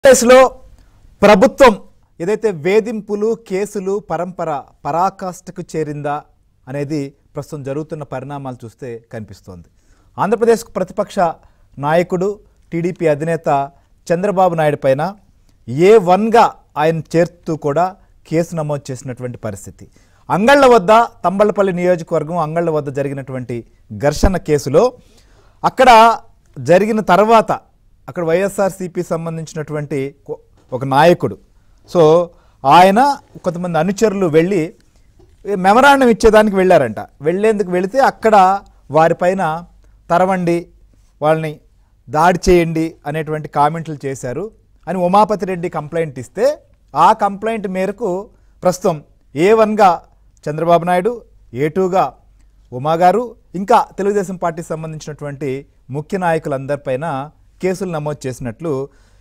ఆంధ్రప్రదేశ్లో ప్రభుత్వం ఏదైతే వేధింపులు కేసులు పరంపర పరాకాష్ఠకు చేరిందా అనేది ప్రస్తుతం జరుగుతున్న పరిణామాలు చూస్తే కనిపిస్తోంది ఆంధ్రప్రదేశ్ ప్రతిపక్ష నాయకుడు టీడీపీ అధినేత చంద్రబాబు నాయుడు పైన ఏ వన్గా ఆయన చేరుతూ కూడా కేసు నమోదు చేసినటువంటి పరిస్థితి అంగళ్ళ వద్ద తంబళ్ళపల్లి నియోజకవర్గం అంగళ్ళ వద్ద జరిగినటువంటి ఘర్షణ కేసులో అక్కడ జరిగిన తర్వాత అక్కడ వైఎస్ఆర్సీపీ సంబంధించినటువంటి కొ- ఒక నాయకుడు సో ఆయన కొంతమంది అనుచరులు వెళ్ళి మెమరాండం ఇచ్చేదానికి వెళ్ళారంట వెళ్ళేందుకు వెళితే అక్కడ వారిపైన తరవండి వాళ్ళని దాడి చేయండి అనేటువంటి కామెంట్లు చేశారు అని ఉమాపతి రెడ్డి కంప్లైంట్ ఇస్తే ఆ కంప్లైంట్ మేరకు ప్రస్తుతం ఏ వన్గా చంద్రబాబు నాయుడు ఏ టూగా ఉమా గారు ఇంకా తెలుగుదేశం పార్టీకి సంబంధించినటువంటి ముఖ్య నాయకులందరిపైన కేసులు నమోదు చేసినట్లు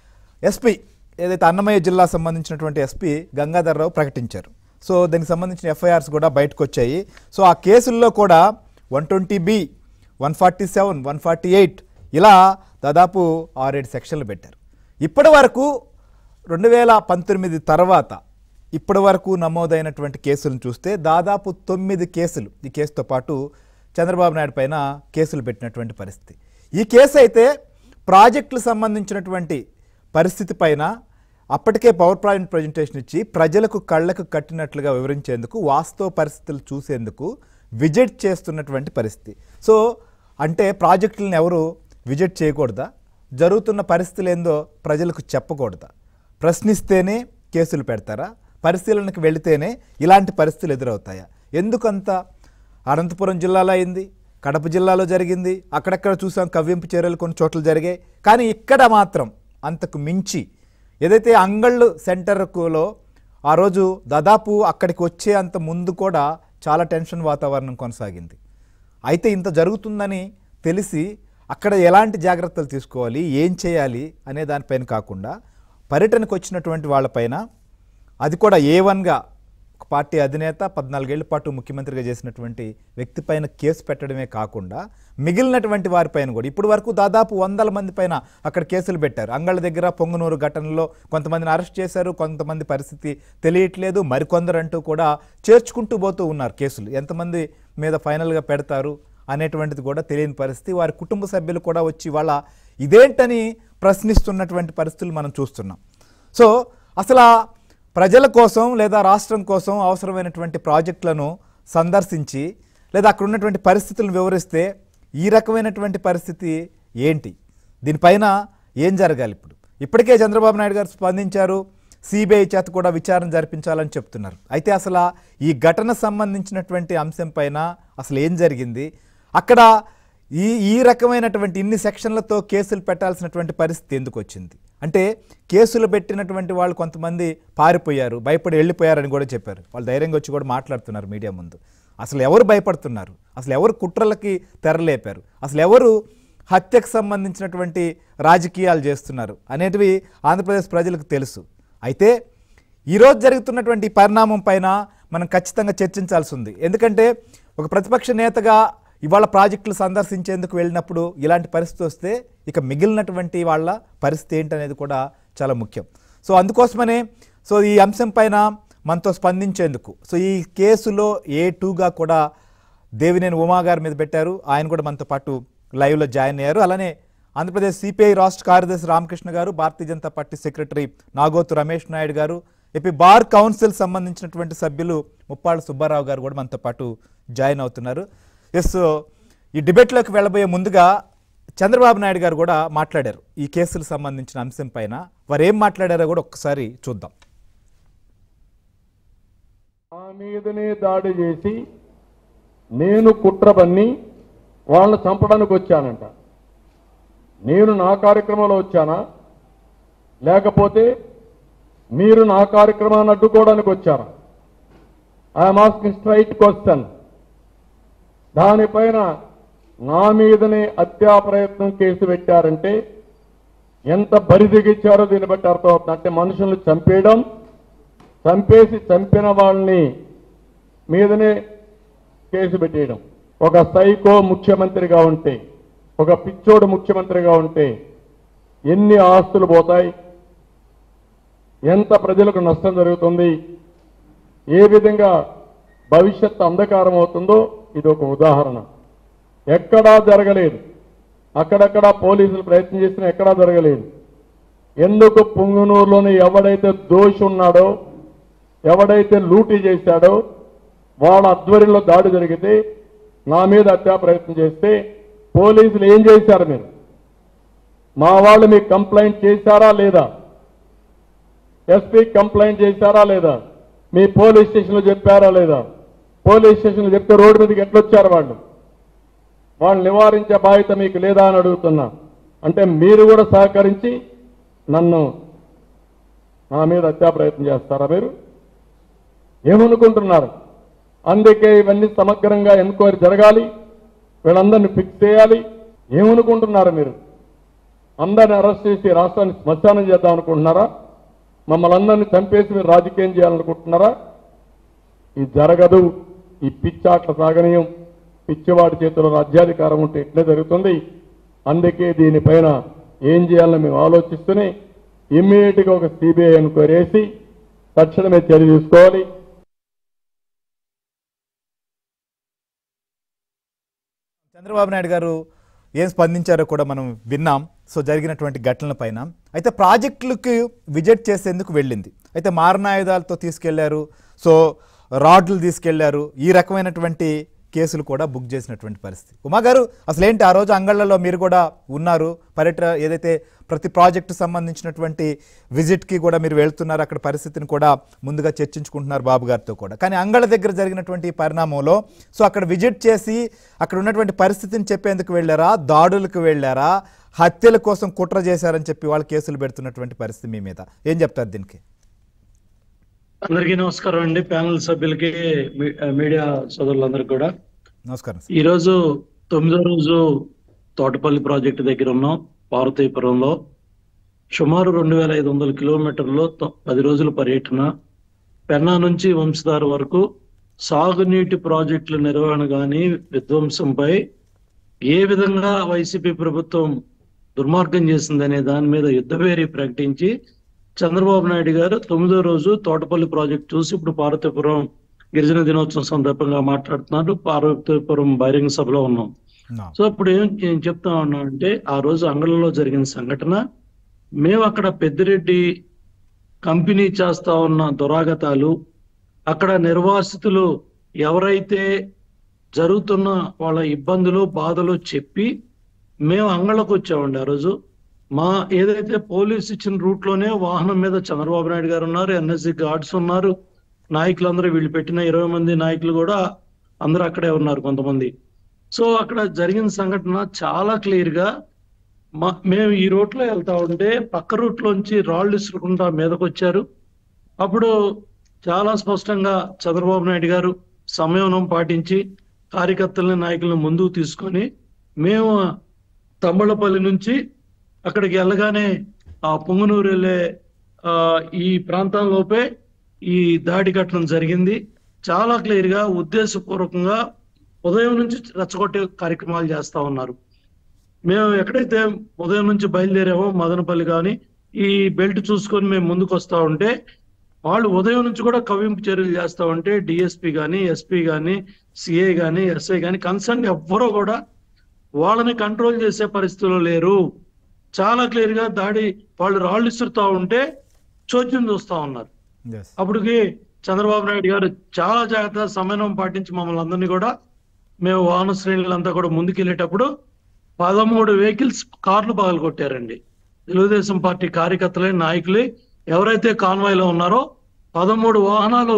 ఎస్పీ ఏదైతే అన్నమయ్య జిల్లా సంబంధించినటువంటి ఎస్పీ గంగాధర్రావు ప్రకటించారు సో దానికి సంబంధించిన ఎఫ్ఐఆర్స్ కూడా బయటకు వచ్చాయి సో ఆ కేసుల్లో కూడా one twenty B one forty seven one forty eight ఇలా దాదాపు ఆరేడు సెక్షన్లు పెట్టారు ఇప్పటి వరకు రెండు వేల పంతొమ్మిది తర్వాత ఇప్పటి వరకు నమోదైనటువంటి కేసులను చూస్తే దాదాపు తొమ్మిది కేసులు ఈ కేసుతో పాటు చంద్రబాబు నాయుడు పైన కేసులు పెట్టినటువంటి పరిస్థితి ఈ కేసు అయితే ప్రాజెక్టులకు సంబంధించినటువంటి పరిస్థితి పైన అప్పటికే పవర్ పాయింట్ ప్రజెంటేషన్ ఇచ్చి ప్రజలకు కళ్ళకు కట్టినట్లుగా వివరించేందుకు వాస్తవ పరిస్థితులు చూసేందుకు విజిట్ చేస్తున్నటువంటి పరిస్థితి సో అంటే ప్రాజెక్టులను ఎవరు విజిట్ చేయకూడదా జరుగుతున్న పరిస్థితులు ఏందో ప్రజలకు చెప్పకూడదా ప్రశ్నిస్తేనే కేసులు పెడతారా పరిశీలనకు వెళితేనే ఇలాంటి పరిస్థితులు ఎదురవుతాయా ఎందుకంత అనంతపురం జిల్లాలో అయింది కడప జిల్లాలో జరిగింది అక్కడక్కడ చూసాం కవ్వింపు చర్యలు కొన్ని చోట్ల జరిగాయి కానీ ఇక్కడ మాత్రం అంతకు మించి ఏదైతే అంగళ్ళు సెంటర్కులో ఆ రోజు దాదాపు అక్కడికి వచ్చే అంత ముందు కూడా చాలా టెన్షన్ వాతావరణం కొనసాగింది అయితే ఇంత జరుగుతుందని తెలిసి అక్కడ ఎలాంటి జాగ్రత్తలు తీసుకోవాలి ఏం చేయాలి అనే దానిపైన కాకుండా పర్యటనకు వచ్చినటువంటి వాళ్ళపైన అది కూడా ఏ వన్గా ఒక పార్టీ అధినేత పద్నాలుగేళ్ల పాటు ముఖ్యమంత్రిగా చేసినటువంటి వ్యక్తి పైన కేసు పెట్టడమే కాకుండా మిగిలినటువంటి వారిపైన కూడా ఇప్పటి వరకు దాదాపు వందల మంది పైన అక్కడ కేసులు పెట్టారు అంగళ్ళ దగ్గర పొంగనూరు ఘటనలో కొంతమందిని అరెస్ట్ చేశారు కొంతమంది పరిస్థితి తెలియట్లేదు మరికొందరు అంటూ కూడా చేర్చుకుంటూ పోతూ ఉన్నారు కేసులు ఎంతమంది మీద ఫైనల్గా పెడతారు అనేటువంటిది కూడా తెలియని పరిస్థితి వారి కుటుంబ సభ్యులు కూడా వచ్చి వాళ్ళ ఇదేంటని ప్రశ్నిస్తున్నటువంటి పరిస్థితులు మనం చూస్తున్నాం సో అసలు ఆ ప్రజల కోసం లేదా రాష్ట్రం కోసం అవసరమైనటువంటి ప్రాజెక్టులను సందర్శించి లేదా అక్కడ ఉన్నటువంటి పరిస్థితులను వివరిస్తే ఈ రకమైనటువంటి పరిస్థితి ఏంటి దీనిపైన ఏం జరగాలి ఇప్పుడు ఇప్పటికే చంద్రబాబు నాయుడు గారు స్పందించారు సిబిఐ చేత కూడా విచారణ జరిపించాలని చెప్తున్నారు అయితే అసలు ఈ ఘటన సంబంధించినటువంటి అంశం పైన అసలు ఏం జరిగింది అక్కడ ఈ ఈ రకమైనటువంటి ఇన్ని సెక్షన్లతో కేసులు పెట్టాల్సినటువంటి పరిస్థితి ఎందుకు వచ్చింది అంటే కేసులు పెట్టినటువంటి వాళ్ళు కొంతమంది పారిపోయారు భయపడి వెళ్ళిపోయారని కూడా చెప్పారు వాళ్ళు ధైర్యంగా వచ్చి కూడా మాట్లాడుతున్నారు మీడియా ముందు అసలు ఎవరు భయపడుతున్నారు అసలు ఎవరు కుట్రలకి తెరలేపారు అసలు ఎవరు హత్యకు సంబంధించినటువంటి రాజకీయాలు చేస్తున్నారు అనేటివి ఆంధ్రప్రదేశ్ ప్రజలకు తెలుసు అయితే ఈరోజు జరుగుతున్నటువంటి ఈ పరిణామం పైన మనం ఖచ్చితంగా చర్చించాల్సి ఉంది ఎందుకంటే ఒక ప్రతిపక్ష నేతగా ఇవాళ ప్రాజెక్టులు సందర్శించేందుకు వెళ్ళినప్పుడు ఇలాంటి పరిస్థితి వస్తే ఇక మిగిలినటువంటి వాళ్ళ పరిస్థితి ఏంటనేది కూడా చాలా ముఖ్యం సో అందుకోసమనే సో ఈ అంశం పైన మనతో స్పందించేందుకు సో ఈ కేసులో ఏ టూగా కూడా దేవినేని ఉమా గారి మీద పెట్టారు ఆయన కూడా మనతో పాటు లైవ్లో జాయిన్ అయ్యారు అలానే ఆంధ్రప్రదేశ్ సిపిఐ రాష్ట్ర కార్యదర్శి రామకృష్ణ గారు భారతీయ జనతా పార్టీ సెక్రటరీ నాగోతు రమేష్ నాయుడు గారు ఏపీ బార్ కౌన్సిల్ సంబంధించినటువంటి సభ్యులు ముప్పాళ్ళ సుబ్బారావు గారు కూడా మనతో పాటు జాయిన్ అవుతున్నారు ఎస్ ఈ డిబేట్లోకి వెళ్ళబోయే ముందుగా చంద్రబాబు నాయుడు గారు కూడా మాట్లాడారు ఈ కేసులకు సంబంధించిన అంశం పైన వారు ఏం మాట్లాడారో కూడా ఒక్కసారి చూద్దాం నా మీదనే దాడి చేసి నేను కుట్ర పన్ని వాళ్ళని చంపడానికి వచ్చానంట నేను నా కార్యక్రమంలో వచ్చానా లేకపోతే మీరు నా కార్యక్రమాన్ని అడ్డుకోవడానికి వచ్చారా ఐఎమ్ ఆస్కింగ్ స్ట్రైట్ క్వశ్చన్ దానిపైన నా మీదనే హత్యా ప్రయత్నం కేసు పెట్టారంటే ఎంత బరిదిగిచ్చారో దీన్ని బట్టి అర్థమవుతుంది అంటే మనుషుల్ని చంపేయడం చంపేసి చంపిన వాళ్ళని మీదనే కేసు పెట్టేయడం ఒక సైకో ముఖ్యమంత్రిగా ఉంటే ఒక పిచ్చోడు ముఖ్యమంత్రిగా ఉంటే ఎన్ని ఆస్తులు పోతాయి ఎంత ప్రజలకు నష్టం జరుగుతుంది ఏ విధంగా భవిష్యత్తు అంధకారం అవుతుందో ఇది ఒక ఉదాహరణ ఎక్కడా జరగలేదు అక్కడక్కడ పోలీసులు ప్రయత్నం చేసినా ఎక్కడా జరగలేదు ఎందుకు పుంగనూరులోని ఎవడైతే దోషి ఉన్నాడో ఎవడైతే లూటీ చేశాడో వాళ్ళ ఆధ్వర్యంలో దాడి జరిగితే నా మీద హత్యా ప్రయత్నం చేస్తే పోలీసులు ఏం చేశారు మీరు మా వాళ్ళు మీకు కంప్లైంట్ చేశారా లేదా ఎస్పీ కంప్లైంట్ చేశారా లేదా మీ పోలీస్ స్టేషన్లో చెప్పారా లేదా పోలీస్ స్టేషన్లో చెప్తే రోడ్డు మీదకి ఎట్లొచ్చారు వాళ్ళు వాళ్ళు నివారించే బాధ్యత మీకు లేదా అని అడుగుతున్నా అంటే మీరు కూడా సహకరించి నన్ను నా మీద హత్యా ప్రయత్నం చేస్తారా మీరు ఏమనుకుంటున్నారు అందుకే ఇవన్నీ సమగ్రంగా ఎంక్వైరీ జరగాలి వీళ్ళందరినీ ఫిక్స్ చేయాలి ఏమనుకుంటున్నారు మీరు అందరిని అరెస్ట్ చేసి రాష్ట్రాన్ని శ్మశానం చేద్దాం అనుకుంటున్నారా మమ్మల్ని అందరినీ చంపేసి మీరు రాజకీయం చేయాలనుకుంటున్నారా ఇది జరగదు ఈ పిచ్చాట్ల సాగనీయం పిచ్చివాడి చేతిలో రాజ్యాధికారం ఉంటే ఇట్లే జరుగుతుంది అందుకే దీనిపైన ఏం చేయాలని మేము ఆలోచిస్తూనే ఇమ్మీడియట్ గా ఒక సిబిఐ ఎంక్వైరీ వేసి తక్షణమే చర్య తీసుకోవాలి చంద్రబాబు నాయుడు గారు ఏం స్పందించారో కూడా మనం విన్నాం సో జరిగినటువంటి ఘటనల పైన అయితే ప్రాజెక్టులకు విజిట్ చేసేందుకు వెళ్ళింది అయితే మారణాయుధాలతో తీసుకెళ్లారు సో రాడ్లు తీసుకెళ్లారు ఈ రకమైనటువంటి కేసులు కూడా బుక్ చేసినటువంటి పరిస్థితి ఉమా గారు అసలు ఏంటి ఆ రోజు అంగళ్ళలో మీరు కూడా ఉన్నారు పర్యటన ఏదైతే ప్రతి ప్రాజెక్టు సంబంధించినటువంటి విజిట్కి కూడా మీరు వెళ్తున్నారు అక్కడ పరిస్థితిని కూడా ముందుగా చర్చించుకుంటున్నారు బాబు గారితో కూడా కానీ అంగళ్ళ దగ్గర జరిగినటువంటి ఈ పరిణామంలో సో అక్కడ విజిట్ చేసి అక్కడ ఉన్నటువంటి పరిస్థితిని చెప్పేందుకు వెళ్ళారా దాడులకు వెళ్ళారా హత్యల కోసం కుట్ర చేశారని చెప్పి వాళ్ళు కేసులు పెడుతున్నటువంటి పరిస్థితి మీ మీద ఏం చెప్తారు దీనికి అందరికీ నమస్కారం అండి ప్యానల్ సభ్యులకి మీ- మీడియా సోదరులందరికీ కూడా నమస్కారం సార్ ఈ రోజు తొమ్మిదో రోజు తోటపల్లి ప్రాజెక్టు దగ్గర ఉన్నాం పార్వతీపురంలో సుమారు రెండు వేల ఐదు వందల కిలోమీటర్లో తొ- పది రోజుల పర్యటన పెన్నా నుంచి వంశధార వరకు సాగునీటి ప్రాజెక్టుల నిర్వహణ కానీ విధ్వంసంపై ఏ విధంగా వైసీపీ ప్రభుత్వం దుర్మార్గం చేసిందనే దాని మీద యుద్ధవేరి ప్రకటించి చంద్రబాబు నాయుడు గారు తొమ్మిదో రోజు తోటపల్లి ప్రాజెక్ట్ చూసి ఇప్పుడు పార్వతీపురం గిరిజన దినోత్సవం సందర్భంగా మాట్లాడుతున్నారు పార్వతీపురం బహిరంగ సభలో ఉన్నాం నా. సో ఇప్పుడు ఏం ఏం చెప్తా ఉన్నాం అంటే ఆ రోజు అంగళంలో జరిగిన సంఘటన మేము అక్కడ పెద్దిరెడ్డి కంపెనీ చేస్తా ఉన్న దురాగతాలు అక్కడ నిర్వాసితులు ఎవరైతే జరుగుతున్న వాళ్ళ ఇబ్బందులు బాధలు చెప్పి మేము అంగళ్ళకు వచ్చామండి ఆ రోజు మా ఏదైతే పోలీస్ ఇచ్చిన రూట్ లోనే వాహనం మీద చంద్రబాబు నాయుడు గారు ఉన్నారు ఎన్ఎస్సి గార్డ్స్ ఉన్నారు నాయకులందరూ వీళ్ళు పెట్టిన ఇరవై మంది నాయకులు కూడా అందరూ అక్కడే ఉన్నారు కొంతమంది సో అక్కడ జరిగిన సంఘటన చాలా క్లియర్ గా మా మేము ఈ రూట్ లో వెళ్తా ఉంటే పక్క రూట్ లోంచి రాళ్ళు ఇసురుకుంటా మీదకి వచ్చారు అప్పుడు చాలా స్పష్టంగా చంద్రబాబు నాయుడు గారు సంయమనం పాటించి కార్యకర్తలని నాయకులను ముందుకు తీసుకొని మేము తంబళపల్లి నుంచి అక్కడికి వెళ్ళగానే ఆ పొంగునూరు వెళ్ళే ఆ, ఈ ప్రాంతంలోపే ఈ దాడి ఘటన జరిగింది చాలా క్లియర్ గా ఉద్దేశపూర్వకంగా ఉదయం నుంచి రెచ్చగొట్టే కార్యక్రమాలు చేస్తా ఉన్నారు మేము ఎక్కడైతే ఉదయం నుంచి బయలుదేరామో మదనపల్లి కానీ ఈ బెల్ట్ చూసుకొని మేము ముందుకు వస్తా ఉంటే వాళ్ళు ఉదయం నుంచి కూడా కవింపు చర్యలు చేస్తా ఉంటే డిఎస్పి కానీ ఎస్పీ కానీ సిఐ కానీ ఎస్ఐ కానీ కన్సర్న్ ఎవ్వరూ కూడా వాళ్ళని కంట్రోల్ చేసే పరిస్థితిలో లేరు చాలా క్లియర్ గా దాడి వాళ్ళు రాళ్ళు ఇస్తుతా ఉంటే చోద్యం చూస్తా ఉన్నారు Yes. అప్పటికి చంద్రబాబు నాయుడు గారు చాలా జాగ్రత్త సమన్వయం పాటించి మమ్మల్ని అందరినీ కూడా మేము వాహన శ్రేణులంతా కూడా ముందుకెళ్ళేటప్పుడు పదమూడు వెహికల్స్ కార్లు పగలు కొట్టారండి తెలుగుదేశం పార్టీ కార్యకర్తలే నాయకులే ఎవరైతే కాన్వాయ్ లో ఉన్నారో పదమూడు వాహనాలు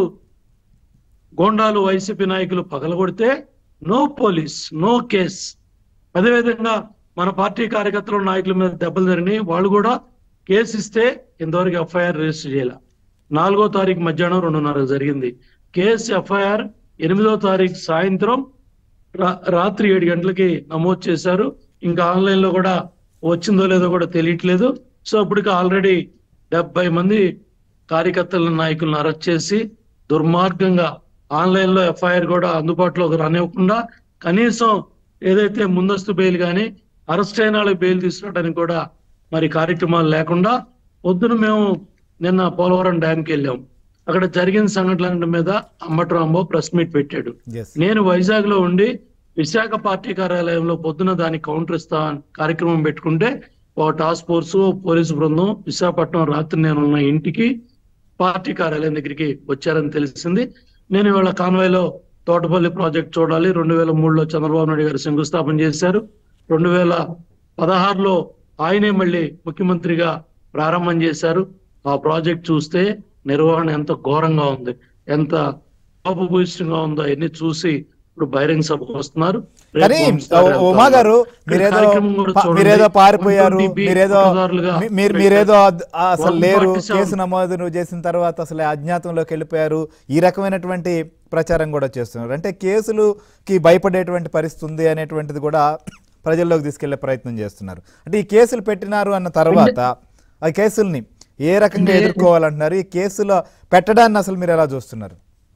గోండాలు వైసీపీ నాయకులు పగలగొడితే నో పోలీస్ నో కేస్ అదేవిధంగా మన పార్టీ కార్యకర్తల నాయకుల మీద దెబ్బలు జరిగినాయి వాళ్ళు కూడా కేసు ఇస్తే ఇంతవరకు ఎఫ్ఐఆర్ రిజిస్టర్ చేయాల నాలుగో తారీఖు మధ్యాహ్నం రెండున్నర జరిగింది కేసు ఎఫ్ఐఆర్ ఎనిమిదో తారీఖు సాయంత్రం రా- రాత్రి ఏడు గంటలకి నమోదు చేశారు ఇంకా ఆన్లైన్ లో కూడా వచ్చిందో లేదో కూడా తెలియట్లేదు సో అప్పటికి ఆల్రెడీ డెబ్బై మంది కార్యకర్తల నాయకులను అరెస్ట్ చేసి దుర్మార్గంగా ఆన్లైన్ లో ఎఫ్ఐఆర్ కూడా అందుబాటులోకి రానివ్వకుండా కనీసం ఏదైతే ముందస్తు బెయిల్ కానీ అరెస్ట్ అయిన వాళ్ళకి బెయిల్ తీసుకురావడానికి కూడా మరి కార్యక్రమాలు లేకుండా పొద్దున మేము నిన్న పోలవరం డ్యామ్కి వెళ్ళాం అక్కడ జరిగిన సంఘటనల మీద అంబటి రాంబాబు ప్రెస్ మీట్ పెట్టాడు ఎస్ నేను వైజాగ్ లో ఉండి విశాఖ పార్టీ కార్యాలయంలో పొద్దున దానికి కౌంటర్ ఇస్తా అని కార్యక్రమం పెట్టుకుంటే ఒక టాస్క్ ఫోర్స్ పోలీసు బృందం విశాఖపట్నం రాత్రి నేను ఉన్న ఇంటికి పార్టీ కార్యాలయం దగ్గరికి వచ్చారని తెలిసింది నేను ఇవాళ కాన్వాయ్లో తోటపల్లి ప్రాజెక్ట్ చూడాలి రెండు వేల మూడులో చంద్రబాబు నాయుడు గారు శంకుస్థాపన చేశారు రెండు వేల పదహారులో ఆయనే మళ్ళీ ముఖ్యమంత్రిగా ప్రారంభం చేశారు ఆ ప్రాజెక్ట్ చూస్తే నిర్వహణ ఎంత ఘోరంగా ఉంది ఎంత పాపభూయిష్టంగా ఉందో అవన్నీ చూసి ఇప్పుడు బహిరంగ సభకు వస్తున్నారు రేపు కానీ పంపిస్తారు ఉ- ఉమా వెళ్తారు. గారు ఇక్కడ మీరేదో కార్యక్రమం కూడా పా- చూడండి. మీరేదో పారిపోయారు 120 మీరేదో పట్టదారులుగా మీ- మీరు మీరేదో అద్- ఆ అసలు లేరు 147 కేసు నమోదు నువ్వు చేసిన తర్వాత అసలు అజ్ఞాతంలోకి వెళ్ళిపోయారు ఈ రకమైనటువంటి ప్రచారం కూడా చేస్తున్నారు అంటే కేసులుకి భయపడేటువంటి పరిస్థితి ఉంది అనేటువంటిది కూడా ప్రజల్లోకి తీసుకెళ్లే ప్రయత్నం చేస్తున్నారు అంటే ఈ కేసులు పెట్టినారు అన్న తర్వాత ఆ కేసుల్ని ఏ రకంగా ఎదుర్కోవాలంటున్నారు ఈ కేసులో పెట్టడాన్ని అసలు మీరు ఎలా చూస్తున్నారు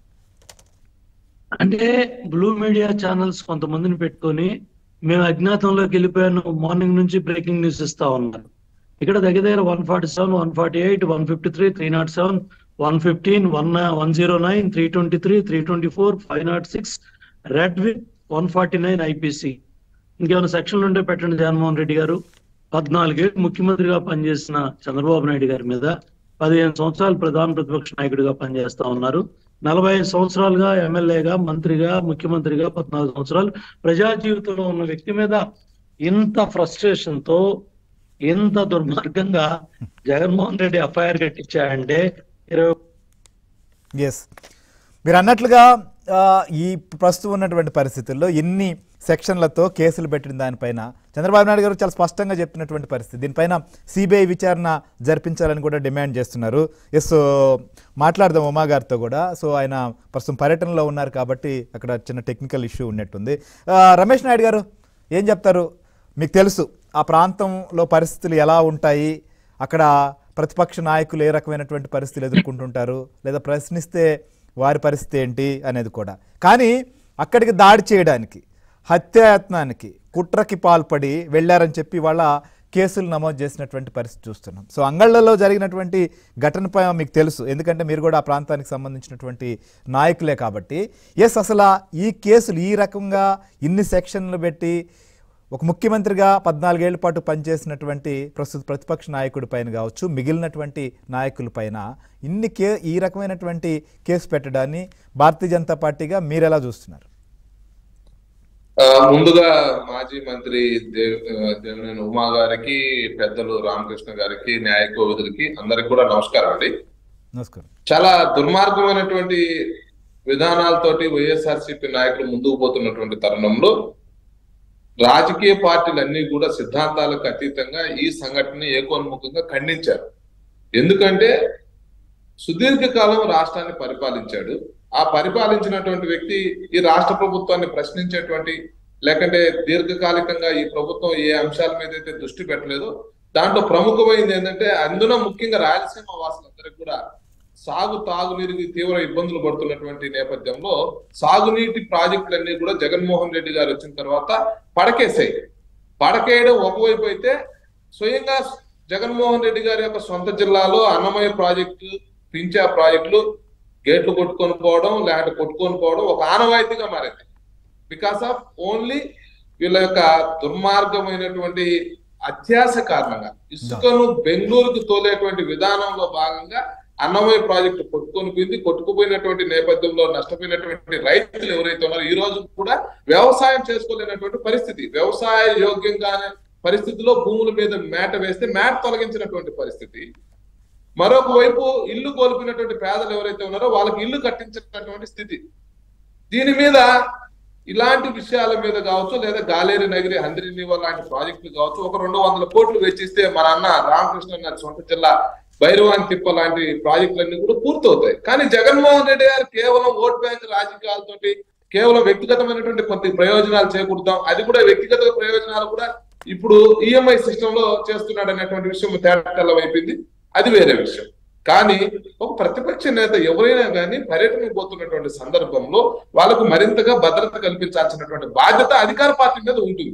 అంటే బ్లూ మీడియా ఛానల్స్ కొంతమందిని పెట్టుకొని మేము అజ్ఞాతంలోకి వెళ్ళిపోయాను మార్నింగ్ నుంచి బ్రేకింగ్ న్యూస్ ఇస్తా ఉన్నారు ఇక్కడ దగ్గర దగ్గర one forty seven one forty eight one fifty three three naught seven one fifteen one one zero nine three twenty three three twenty four five naught six read with one forty nine IPC ఇంకేమైనా సెక్షన్లు ఉంటే పెట్టండి జగన్మోహన్ రెడ్డి గారు పద్నాలుగేళ్ళు ముఖ్యమంత్రిగా పనిచేసిన చంద్రబాబు నాయుడు గారి మీద పదిహేను సంవత్సరాలు ప్రధాన ప్రతిపక్ష నాయకుడిగా పనిచేస్తా ఉన్నారు నలభై ఐదు సంవత్సరాలుగా ఎమ్మెల్యేగా మంత్రిగా ముఖ్యమంత్రిగా పద్నాలుగు సంవత్సరాలు ప్రజా జీవితంలో ఉన్న వ్యక్తి మీద ఇంత ఫ్రస్ట్రేషన్ తో ఇంత దుర్మార్గంగా జగన్మోహన్ రెడ్డి ఎఫ్ఐఆర్ కట్టించాడంటే ఇరవై ఎస్ మీరు అన్నట్లుగా ఆ, ఈ ప్రస్తుతం ఉన్నటువంటి పరిస్థితుల్లో ఎన్ని సెక్షన్లతో కేసులు పెట్టిన దానిపైన చంద్రబాబు నాయుడు గారు చాలా స్పష్టంగా చెప్తున్నటువంటి పరిస్థితి దీనిపైన సిబిఐ విచారణ జరిపించాలని కూడా డిమాండ్ చేస్తున్నారు ఎస్ మాట్లాడదాం ఉమా గారితో కూడా సో ఆయన ప్రస్తుతం పర్యటనలో ఉన్నారు కాబట్టి అక్కడ చిన్న టెక్నికల్ ఇష్యూ ఉన్నట్టుంది ఆ, రమేష్ నాయుడు గారు ఏం చెప్తారు మీకు తెలుసు ఆ ప్రాంతంలో పరిస్థితులు ఎలా ఉంటాయి అక్కడ ప్రతిపక్ష నాయకులు ఏ రకమైనటువంటి పరిస్థితులు ఎదుర్కొంటుంటారు లేదా ప్రశ్నిస్తే వారి పరిస్థితి ఏంటి అనేది కూడా కానీ అక్కడికి దాడి చేయడానికి హత్యాయత్నానికి కుట్రకి పాల్పడి వెళ్ళారని చెప్పి వాళ్ళ కేసులు నమోదు చేసినటువంటి పరిస్థితి చూస్తున్నాం సో అంగళ్ళలో జరిగినటువంటి ఘటనపై మీకు తెలుసు ఎందుకంటే మీరు కూడా ఆ ప్రాంతానికి సంబంధించినటువంటి నాయకులే కాబట్టి ఎస్ అసలు ఆ ఈ కేసులు ఈ రకంగా ఇన్ని సెక్షన్లు పెట్టి ఒక ముఖ్యమంత్రిగా పద్నాలుగేళ్ల పాటు పనిచేసినటువంటి ప్రస్తుత ప్రతిపక్ష నాయకుడి పైన కావచ్చు మిగిలినటువంటి నాయకుల పైన ఇన్ని కే ఈ రకమైనటువంటి కేసు పెట్టడాన్ని భారతీయ జనతా పార్టీగా మీరు ఎలా చూస్తున్నారు ఆ, ముందుగా మాజీ మంత్రి దేవ్ ఆ, దేవినేని ఉమా గారికి పెద్దలు రామకృష్ణ గారికి న్యాయ కోవిదులకి అందరికి కూడా నమస్కారం అండి నమస్కారం చాలా దుర్మార్గమైనటువంటి విధానాలతోటి వైఎస్ఆర్సీపీ నాయకులు ముందుకు పోతున్నటువంటి తరుణంలో రాజకీయ పార్టీలన్నీ కూడా సిద్ధాంతాలకు అతీతంగా ఈ సంఘటనని ఏకోన్ముఖంగా ఖండించారు ఎందుకంటే సుదీర్ఘకాలం రాష్ట్రాన్ని పరిపాలించాడు ఆ పరిపాలించినటువంటి వ్యక్తి ఈ రాష్ట్ర ప్రభుత్వాన్ని ప్రశ్నించేటువంటి లేకంటే దీర్ఘకాలికంగా ఈ ప్రభుత్వం ఏ అంశాల మీద అయితే దృష్టి పెట్టలేదో దాంట్లో ప్రముఖమైంది ఏంటంటే అందులో ముఖ్యంగా రాయలసీమ వాసులందరికీ కూడా సాగు తాగునీరుకి తీవ్ర ఇబ్బందులు పడుతున్నటువంటి నేపథ్యంలో సాగునీటి ప్రాజెక్టులన్నీ కూడా జగన్మోహన్ రెడ్డి గారు వచ్చిన తర్వాత పడకేసాయి పడకేయడం ఒకవైపు అయితే స్వయంగా జగన్మోహన్ రెడ్డి గారి యొక్క సొంత జిల్లాలో అన్నమయ్య ప్రాజెక్టు పించా ప్రాజెక్టులు గేట్లు కొట్టుకొని పోవడం లేకపోతే కొట్టుకొని పోవడం ఒక ఆనవాయితీగా మారింది బికాస్ ఆఫ్ ఓన్లీ వీళ్ళ యొక్క దుర్మార్గమైనటువంటి అత్యాశ కారణంగా ఇసుకను బెంగళూరుకు తోలేటువంటి విధానంలో భాగంగా అన్నమయ్య ప్రాజెక్టు కొట్టుకొని పోయింది కొట్టుకుపోయినటువంటి నేపథ్యంలో నష్టపోయినటువంటి రైతులు ఎవరైతే ఉన్నారో ఈ రోజు కూడా వ్యవసాయం చేసుకోలేనటువంటి పరిస్థితి వ్యవసాయ యోగ్యంగానే పరిస్థితిలో భూముల మీద మేట వేస్తే మేట తొలగించినటువంటి పరిస్థితి మరొక వైపు ఇల్లు కోల్పోయినటువంటి పేదలు ఎవరైతే ఉన్నారో వాళ్ళకి ఇల్లు కట్టించినటువంటి స్థితి దీని మీద ఇలాంటి విషయాల మీద కావచ్చు లేదా గాలేరి నగిరి హంద్రి నీవా లాంటి ప్రాజెక్టులు కావచ్చు ఒక రెండు వందల కోట్లు వెచ్చిస్తే మన అన్న రామకృష్ణ గారి సొంత జిల్లా భైరవాన్ తిప్ప లాంటి ప్రాజెక్టులన్నీ కూడా పూర్తవుతాయి కానీ జగన్మోహన్ రెడ్డి గారు కేవలం ఓట్ బ్యాంక్ రాజకీయాలతోటి కేవలం వ్యక్తిగతమైనటువంటి కొద్ది ప్రయోజనాలు చేకూరుతాం అది కూడా వ్యక్తిగత ప్రయోజనాలు కూడా ఇప్పుడు ఈఎంఐ సిస్టమ్ లో చేస్తున్నాడు అనేటువంటి విషయం తేటతెల్లం అయిపోయింది అది వేరే విషయం కానీ ఒక ప్రతిపక్ష నేత ఎవరైనా కానీ పర్యటనకు పోతున్నటువంటి సందర్భంలో వాళ్ళకు మరింతగా భద్రత కల్పించాల్సినటువంటి బాధ్యత అధికార పార్టీ మీద ఉంటుంది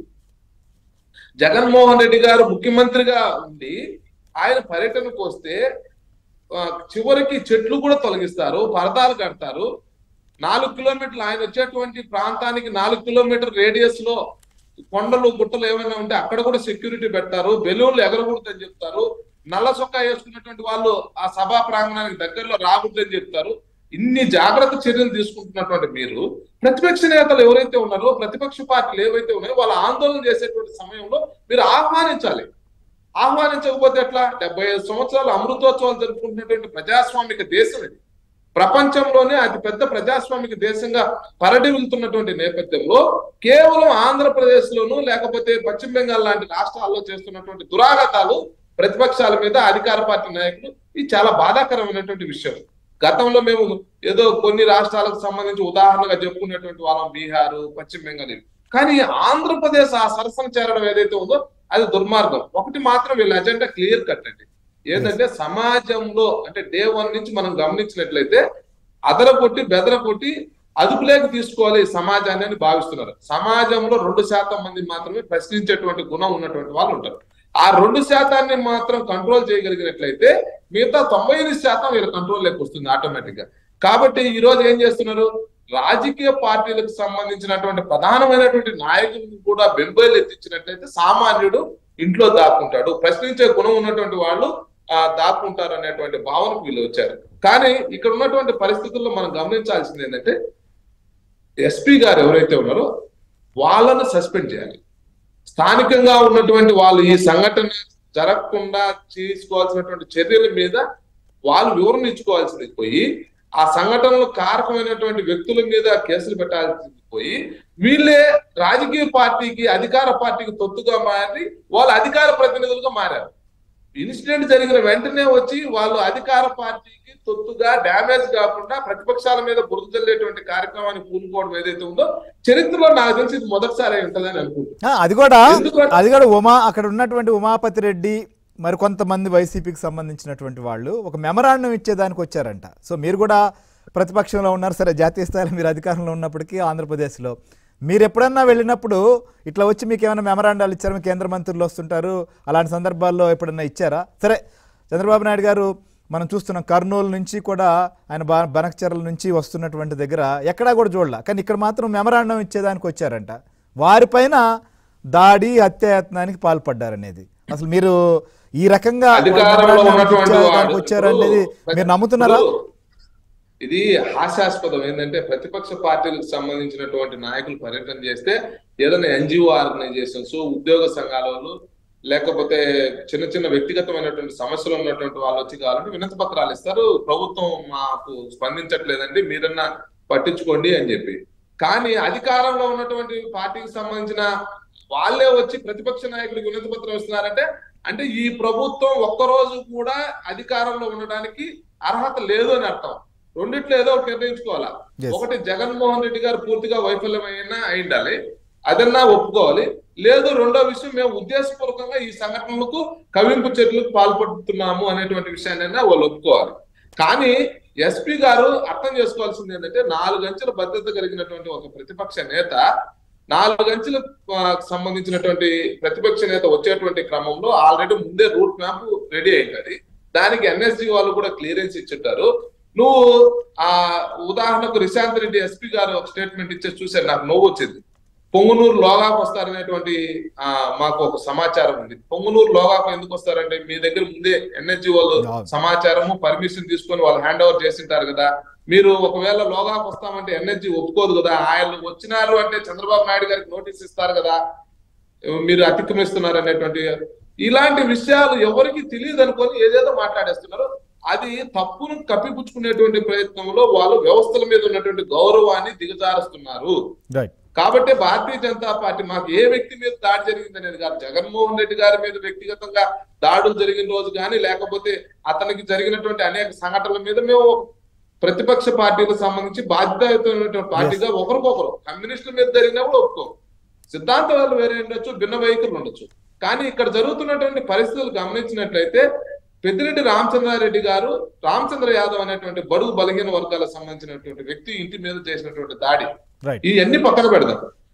జగన్మోహన్ రెడ్డి గారు ముఖ్యమంత్రిగా ఉండి ఆయన పర్యటనకు వస్తే ఆ, చివరికి చెట్లు కూడా తొలగిస్తారు పరదాలు కడతారు నాలుగు కిలోమీటర్లు ఆయన వచ్చేటువంటి ప్రాంతానికి నాలుగు కిలోమీటర్ రేడియస్ లో కొండలు గుట్టలు ఏమైనా ఉంటే అక్కడ కూడా సెక్యూరిటీ పెడతారు బెలూన్లు ఎగరకూడదని చెప్తారు నల్ల చొక్కా వేసుకున్నటువంటి వాళ్ళు ఆ సభా ప్రాంగణానికి దగ్గరలో రాకూడదని చెప్తారు ఇన్ని జాగ్రత్త చర్యలు తీసుకుంటున్నటువంటి మీరు ప్రతిపక్ష నేతలు ఎవరైతే ఉన్నారో ప్రతిపక్ష పార్టీలు ఏవైతే ఉన్నాయో వాళ్ళు ఆందోళన చేసేటువంటి సమయంలో మీరు ఆహ్వానించాలి ఆహ్వానించకపోతే ఎట్లా డెబ్బై ఐదు సంవత్సరాలు అమృతోత్సవాలు జరుపుకుంటున్నటువంటి ప్రజాస్వామిక దేశం ఇది ప్రపంచంలోనే అతి పెద్ద ప్రజాస్వామిక దేశంగా పరిడి వెళ్తున్నటువంటి నేపథ్యంలో కేవలం ఆంధ్రప్రదేశ్ లోను లేకపోతే పశ్చిమ బెంగాల్ లాంటి రాష్ట్రాల్లో చేస్తున్నటువంటి దురాగతాలు ప్రతిపక్షాల మీద అధికార పార్టీ నాయకులు ఇది చాలా బాధాకరమైనటువంటి విషయం గతంలో మేము ఏదో కొన్ని రాష్ట్రాలకు సంబంధించి ఉదాహరణగా చెప్పుకునేటువంటి వాళ్ళం బీహార్ పశ్చిమ బెంగాల్ ఇవి. కానీ ఆంధ్రప్రదేశ్ ఆ సరసన చేరడం ఏదైతే ఉందో అది దుర్మార్గం ఒకటి మాత్రం వీళ్ళ అజెండా క్లియర్ కట్ అండి ఏంటంటే సమాజంలో అంటే డే వన్ నుంచి మనం గమనించినట్లయితే అదర కొట్టి బెదర కొట్టి అదుపులోకి తీసుకోవాలి ఈ సమాజాన్ని అని భావిస్తున్నారు సమాజంలో రెండు శాతం మంది మాత్రమే ప్రశ్నించేటువంటి గుణం ఉన్నటువంటి వాళ్ళు ఉంటారు ఆ రెండు శాతాన్ని మాత్రం కంట్రోల్ చేయగలిగినట్లయితే మిగతా తొంభై ఎనిమిది శాతం వీళ్ళ కంట్రోల్ లేక వస్తుంది ఆటోమేటిక్ గా కాబట్టి ఈ రోజు ఏం చేస్తున్నారు రాజకీయ పార్టీలకు సంబంధించినటువంటి ప్రధానమైనటువంటి నాయకులను కూడా బెంబేలు ఎత్తించినట్లయితే సామాన్యుడు ఇంట్లో దాక్కుంటాడు ప్రశ్నించే గుణం ఉన్నటువంటి వాళ్ళు ఆ దాక్కుంటారు అనేటువంటి భావనకు వీళ్ళు వచ్చారు కానీ ఇక్కడ ఉన్నటువంటి పరిస్థితుల్లో మనం గమనించాల్సింది ఏంటంటే ఎస్పీ గారు ఎవరైతే ఉన్నారో వాళ్ళను సస్పెండ్ చేయాలి స్థానికంగా ఉన్నటువంటి వాళ్ళు ఈ సంఘటన జరగకుండా తీసుకోవాల్సినటువంటి చర్యల మీద వాళ్ళు వివరణ ఇచ్చుకోవాల్సింది పోయి ఆ సంఘటనలో కారకమైనటువంటి వ్యక్తుల మీద కేసులు పెట్టాల్సింది పోయి వీళ్ళే రాజకీయ పార్టీకి అధికార పార్టీకి తొత్తుగా మారి వాళ్ళు అధికార ప్రతినిధులుగా మారారు ఇన్సిడెంట్ జరిగిన వెంటనే వచ్చి వాళ్ళు అధికార పార్టీకి తొత్తుగా డ్యామేజ్ కాకుండా ప్రతిపక్షాల మీద బురద చల్లేటువంటి కార్యక్రమాన్ని పూనుకోవడం ఏదైతే ఉందో చరిత్రలో నాకు తెలిసి ఇది మొదటిసారి అయి ఉంటుందని అనుకుంటున్నాను ఆ, అది కూడా ఎందుకంటే- అది కూడా ఉమా అక్కడ ఉన్నటువంటి ఉమాపతి రెడ్డి మరి కొంతమంది వైసీపీకి సంబంధించినటువంటి వాళ్ళు ఒక మెమరాండం ఇచ్చేదానికి వచ్చారంట సో మీరు కూడా ప్రతిపక్షంలో ఉన్నారు సరే జాతీయ స్థాయిలో మీరు అధికారంలో ఉన్నప్పటికీ ఆంధ్రప్రదేశ్లో మీరు ఎప్పుడన్నా వెళ్ళినప్పుడు ఇట్లా వచ్చి మీకు ఏమైనా మెమరాండాలు ఇచ్చారా మీ కేంద్ర మంత్రులు వస్తుంటారు అలాంటి సందర్భాల్లో ఎప్పుడన్నా ఇచ్చారా సరే చంద్రబాబు నాయుడు గారు మనం చూస్తున్నాం కర్నూలు నుంచి కూడా ఆయన బ బనకచర్ల నుంచి వస్తున్నటువంటి దగ్గర ఎక్కడా కూడా చూడాల కానీ ఇక్కడ మాత్రం మెమరాండం ఇచ్చేదానికి వచ్చారంట వారిపైన దాడి హత్యాయత్నానికి పాల్పడ్డారనేది అసలు మీరు ఈ రకంగా అధికారంలో మెమరాండం ఉన్నటువంటి ఇచ్చేదానికి వాడు వచ్చారనేది ఇప్పుడు మీరు నమ్ముతున్నారా ఇప్పుడు ఇది హాస్యాస్పదం ఏంటంటే ప్రతిపక్ష పార్టీలకు సంబంధించినటువంటి నాయకులు పర్యటన చేస్తే ఏదైనా ఎన్జిఓ ఆర్గనైజేషన్స్ ఉద్యోగ సంఘాల వాళ్ళు లేకపోతే చిన్న చిన్న వ్యక్తిగతమైనటువంటి సమస్యలు ఉన్నటువంటి వాళ్ళు వచ్చి కావాలంటే వినతి పత్రాలు ఇస్తారు ప్రభుత్వం మాకు స్పందించట్లేదండి మీరన్నా పట్టించుకోండి అని చెప్పి కానీ అధికారంలో ఉన్నటువంటి పార్టీకి సంబంధించిన వాళ్ళే వచ్చి ప్రతిపక్ష నాయకులకు వినతి పత్రం ఇస్తున్నారంటే అంటే ఈ ప్రభుత్వం ఒక్కరోజు కూడా అధికారంలో ఉండడానికి అర్హత లేదు అని అర్థం రెండిట్లో ఏదో ఒకటి నిర్ణయించుకోవాలా Yes. ఒకటి జగన్మోహన్ రెడ్డి గారు పూర్తిగా వైఫల్యం అయినా అయి ఉండాలి అదన్నా ఒప్పుకోవాలి లేదు రెండో విషయం మేము ఉద్దేశపూర్వకంగా ఈ సంఘటనలకు కవింపు చర్యలకు పాల్పడుతున్నాము అనేటువంటి విషయాన్ని వాళ్ళు ఒప్పుకోవాలి కానీ ఎస్పీ గారు అర్థం చేసుకోవాల్సింది ఏంటంటే నాలుగు అంచెల భద్రత కలిగినటువంటి ఒక ప్రతిపక్ష నేత నాలుగు అంచెలకు ఆ, సంబంధించినటువంటి ప్రతిపక్ష నేత వచ్చేటువంటి క్రమంలో ఆల్రెడీ ముందే రూట్ మ్యాప్ రెడీ అయింది దానికి ఎన్ఎస్జి వాళ్ళు కూడా క్లియరెన్స్ ఇచ్చుంటారు నువ్వు ఆ ఉదాహరణకు రిశాంత్ రెడ్డి ఎస్పీ గారు ఒక స్టేట్మెంట్ ఇచ్చే చూసారు నాకు నవ్వు వచ్చింది పొంగునూరు లోగాకు వస్తారనేటువంటి ఆ మాకు ఒక సమాచారం ఉంది పొంగునూరు లోగాకు ఎందుకు వస్తారంటే మీ దగ్గర ముందే ఎన్హెచ్జి వాళ్ళు అవును. సమాచారము పర్మిషన్ తీసుకొని వాళ్ళు హ్యాండ్ ఓవర్ చేసింటారు కదా మీరు ఒకవేళ లోగాకు వస్తామంటే ఎన్హెచ్జి ఒప్పుకోదు కదా ఆయన వచ్చినారు అంటే చంద్రబాబు నాయుడు గారికి నోటీస్ ఇస్తారు కదా మీరు అతిక్రమిస్తున్నారు అనేటువంటి ఇలాంటి విషయాలు ఎవరికి తెలియదు అనుకొని ఏదేదో మాట్లాడేస్తున్నారు అది తప్పును కప్పిపుచ్చుకునేటువంటి ప్రయత్నంలో వాళ్ళు వ్యవస్థల మీద ఉన్నటువంటి గౌరవాన్ని దిగజారుస్తున్నారు రైట్ కాబట్టి భారతీయ జనతా పార్టీ మాకు ఏ వ్యక్తి మీద దాడి జరిగింది అనేది కాదు జగన్మోహన్ రెడ్డి గారి మీద వ్యక్తిగతంగా దాడులు జరిగిన రోజు కానీ లేకపోతే అతనికి జరిగినటువంటి అనేక సంఘటనల మీద మేము ప్రతిపక్ష పార్టీలకు సంబంధించి బాధ్యతమైనటువంటి పార్టీగా ఒకరికొకరు కమ్యూనిస్టుల మీద జరిగినప్పుడు ఒప్పుకో సిద్ధాంతాలు వేరే ఉండొచ్చు భిన్న వైఖరులు ఉండొచ్చు కానీ ఇక్కడ జరుగుతున్నటువంటి పరిస్థితులు గమనించినట్లయితే పెద్దిరెడ్డి రామచంద్రారెడ్డి గారు రామచంద్ర యాదవ్ అనేటువంటి బడుగు బలహీన వర్గాలకు సంబంధించినటువంటి వ్యక్తి ఇంటి మీద చేసినటువంటి దాడి రైట్ ఇవన్నీ పక్కన పెడదాం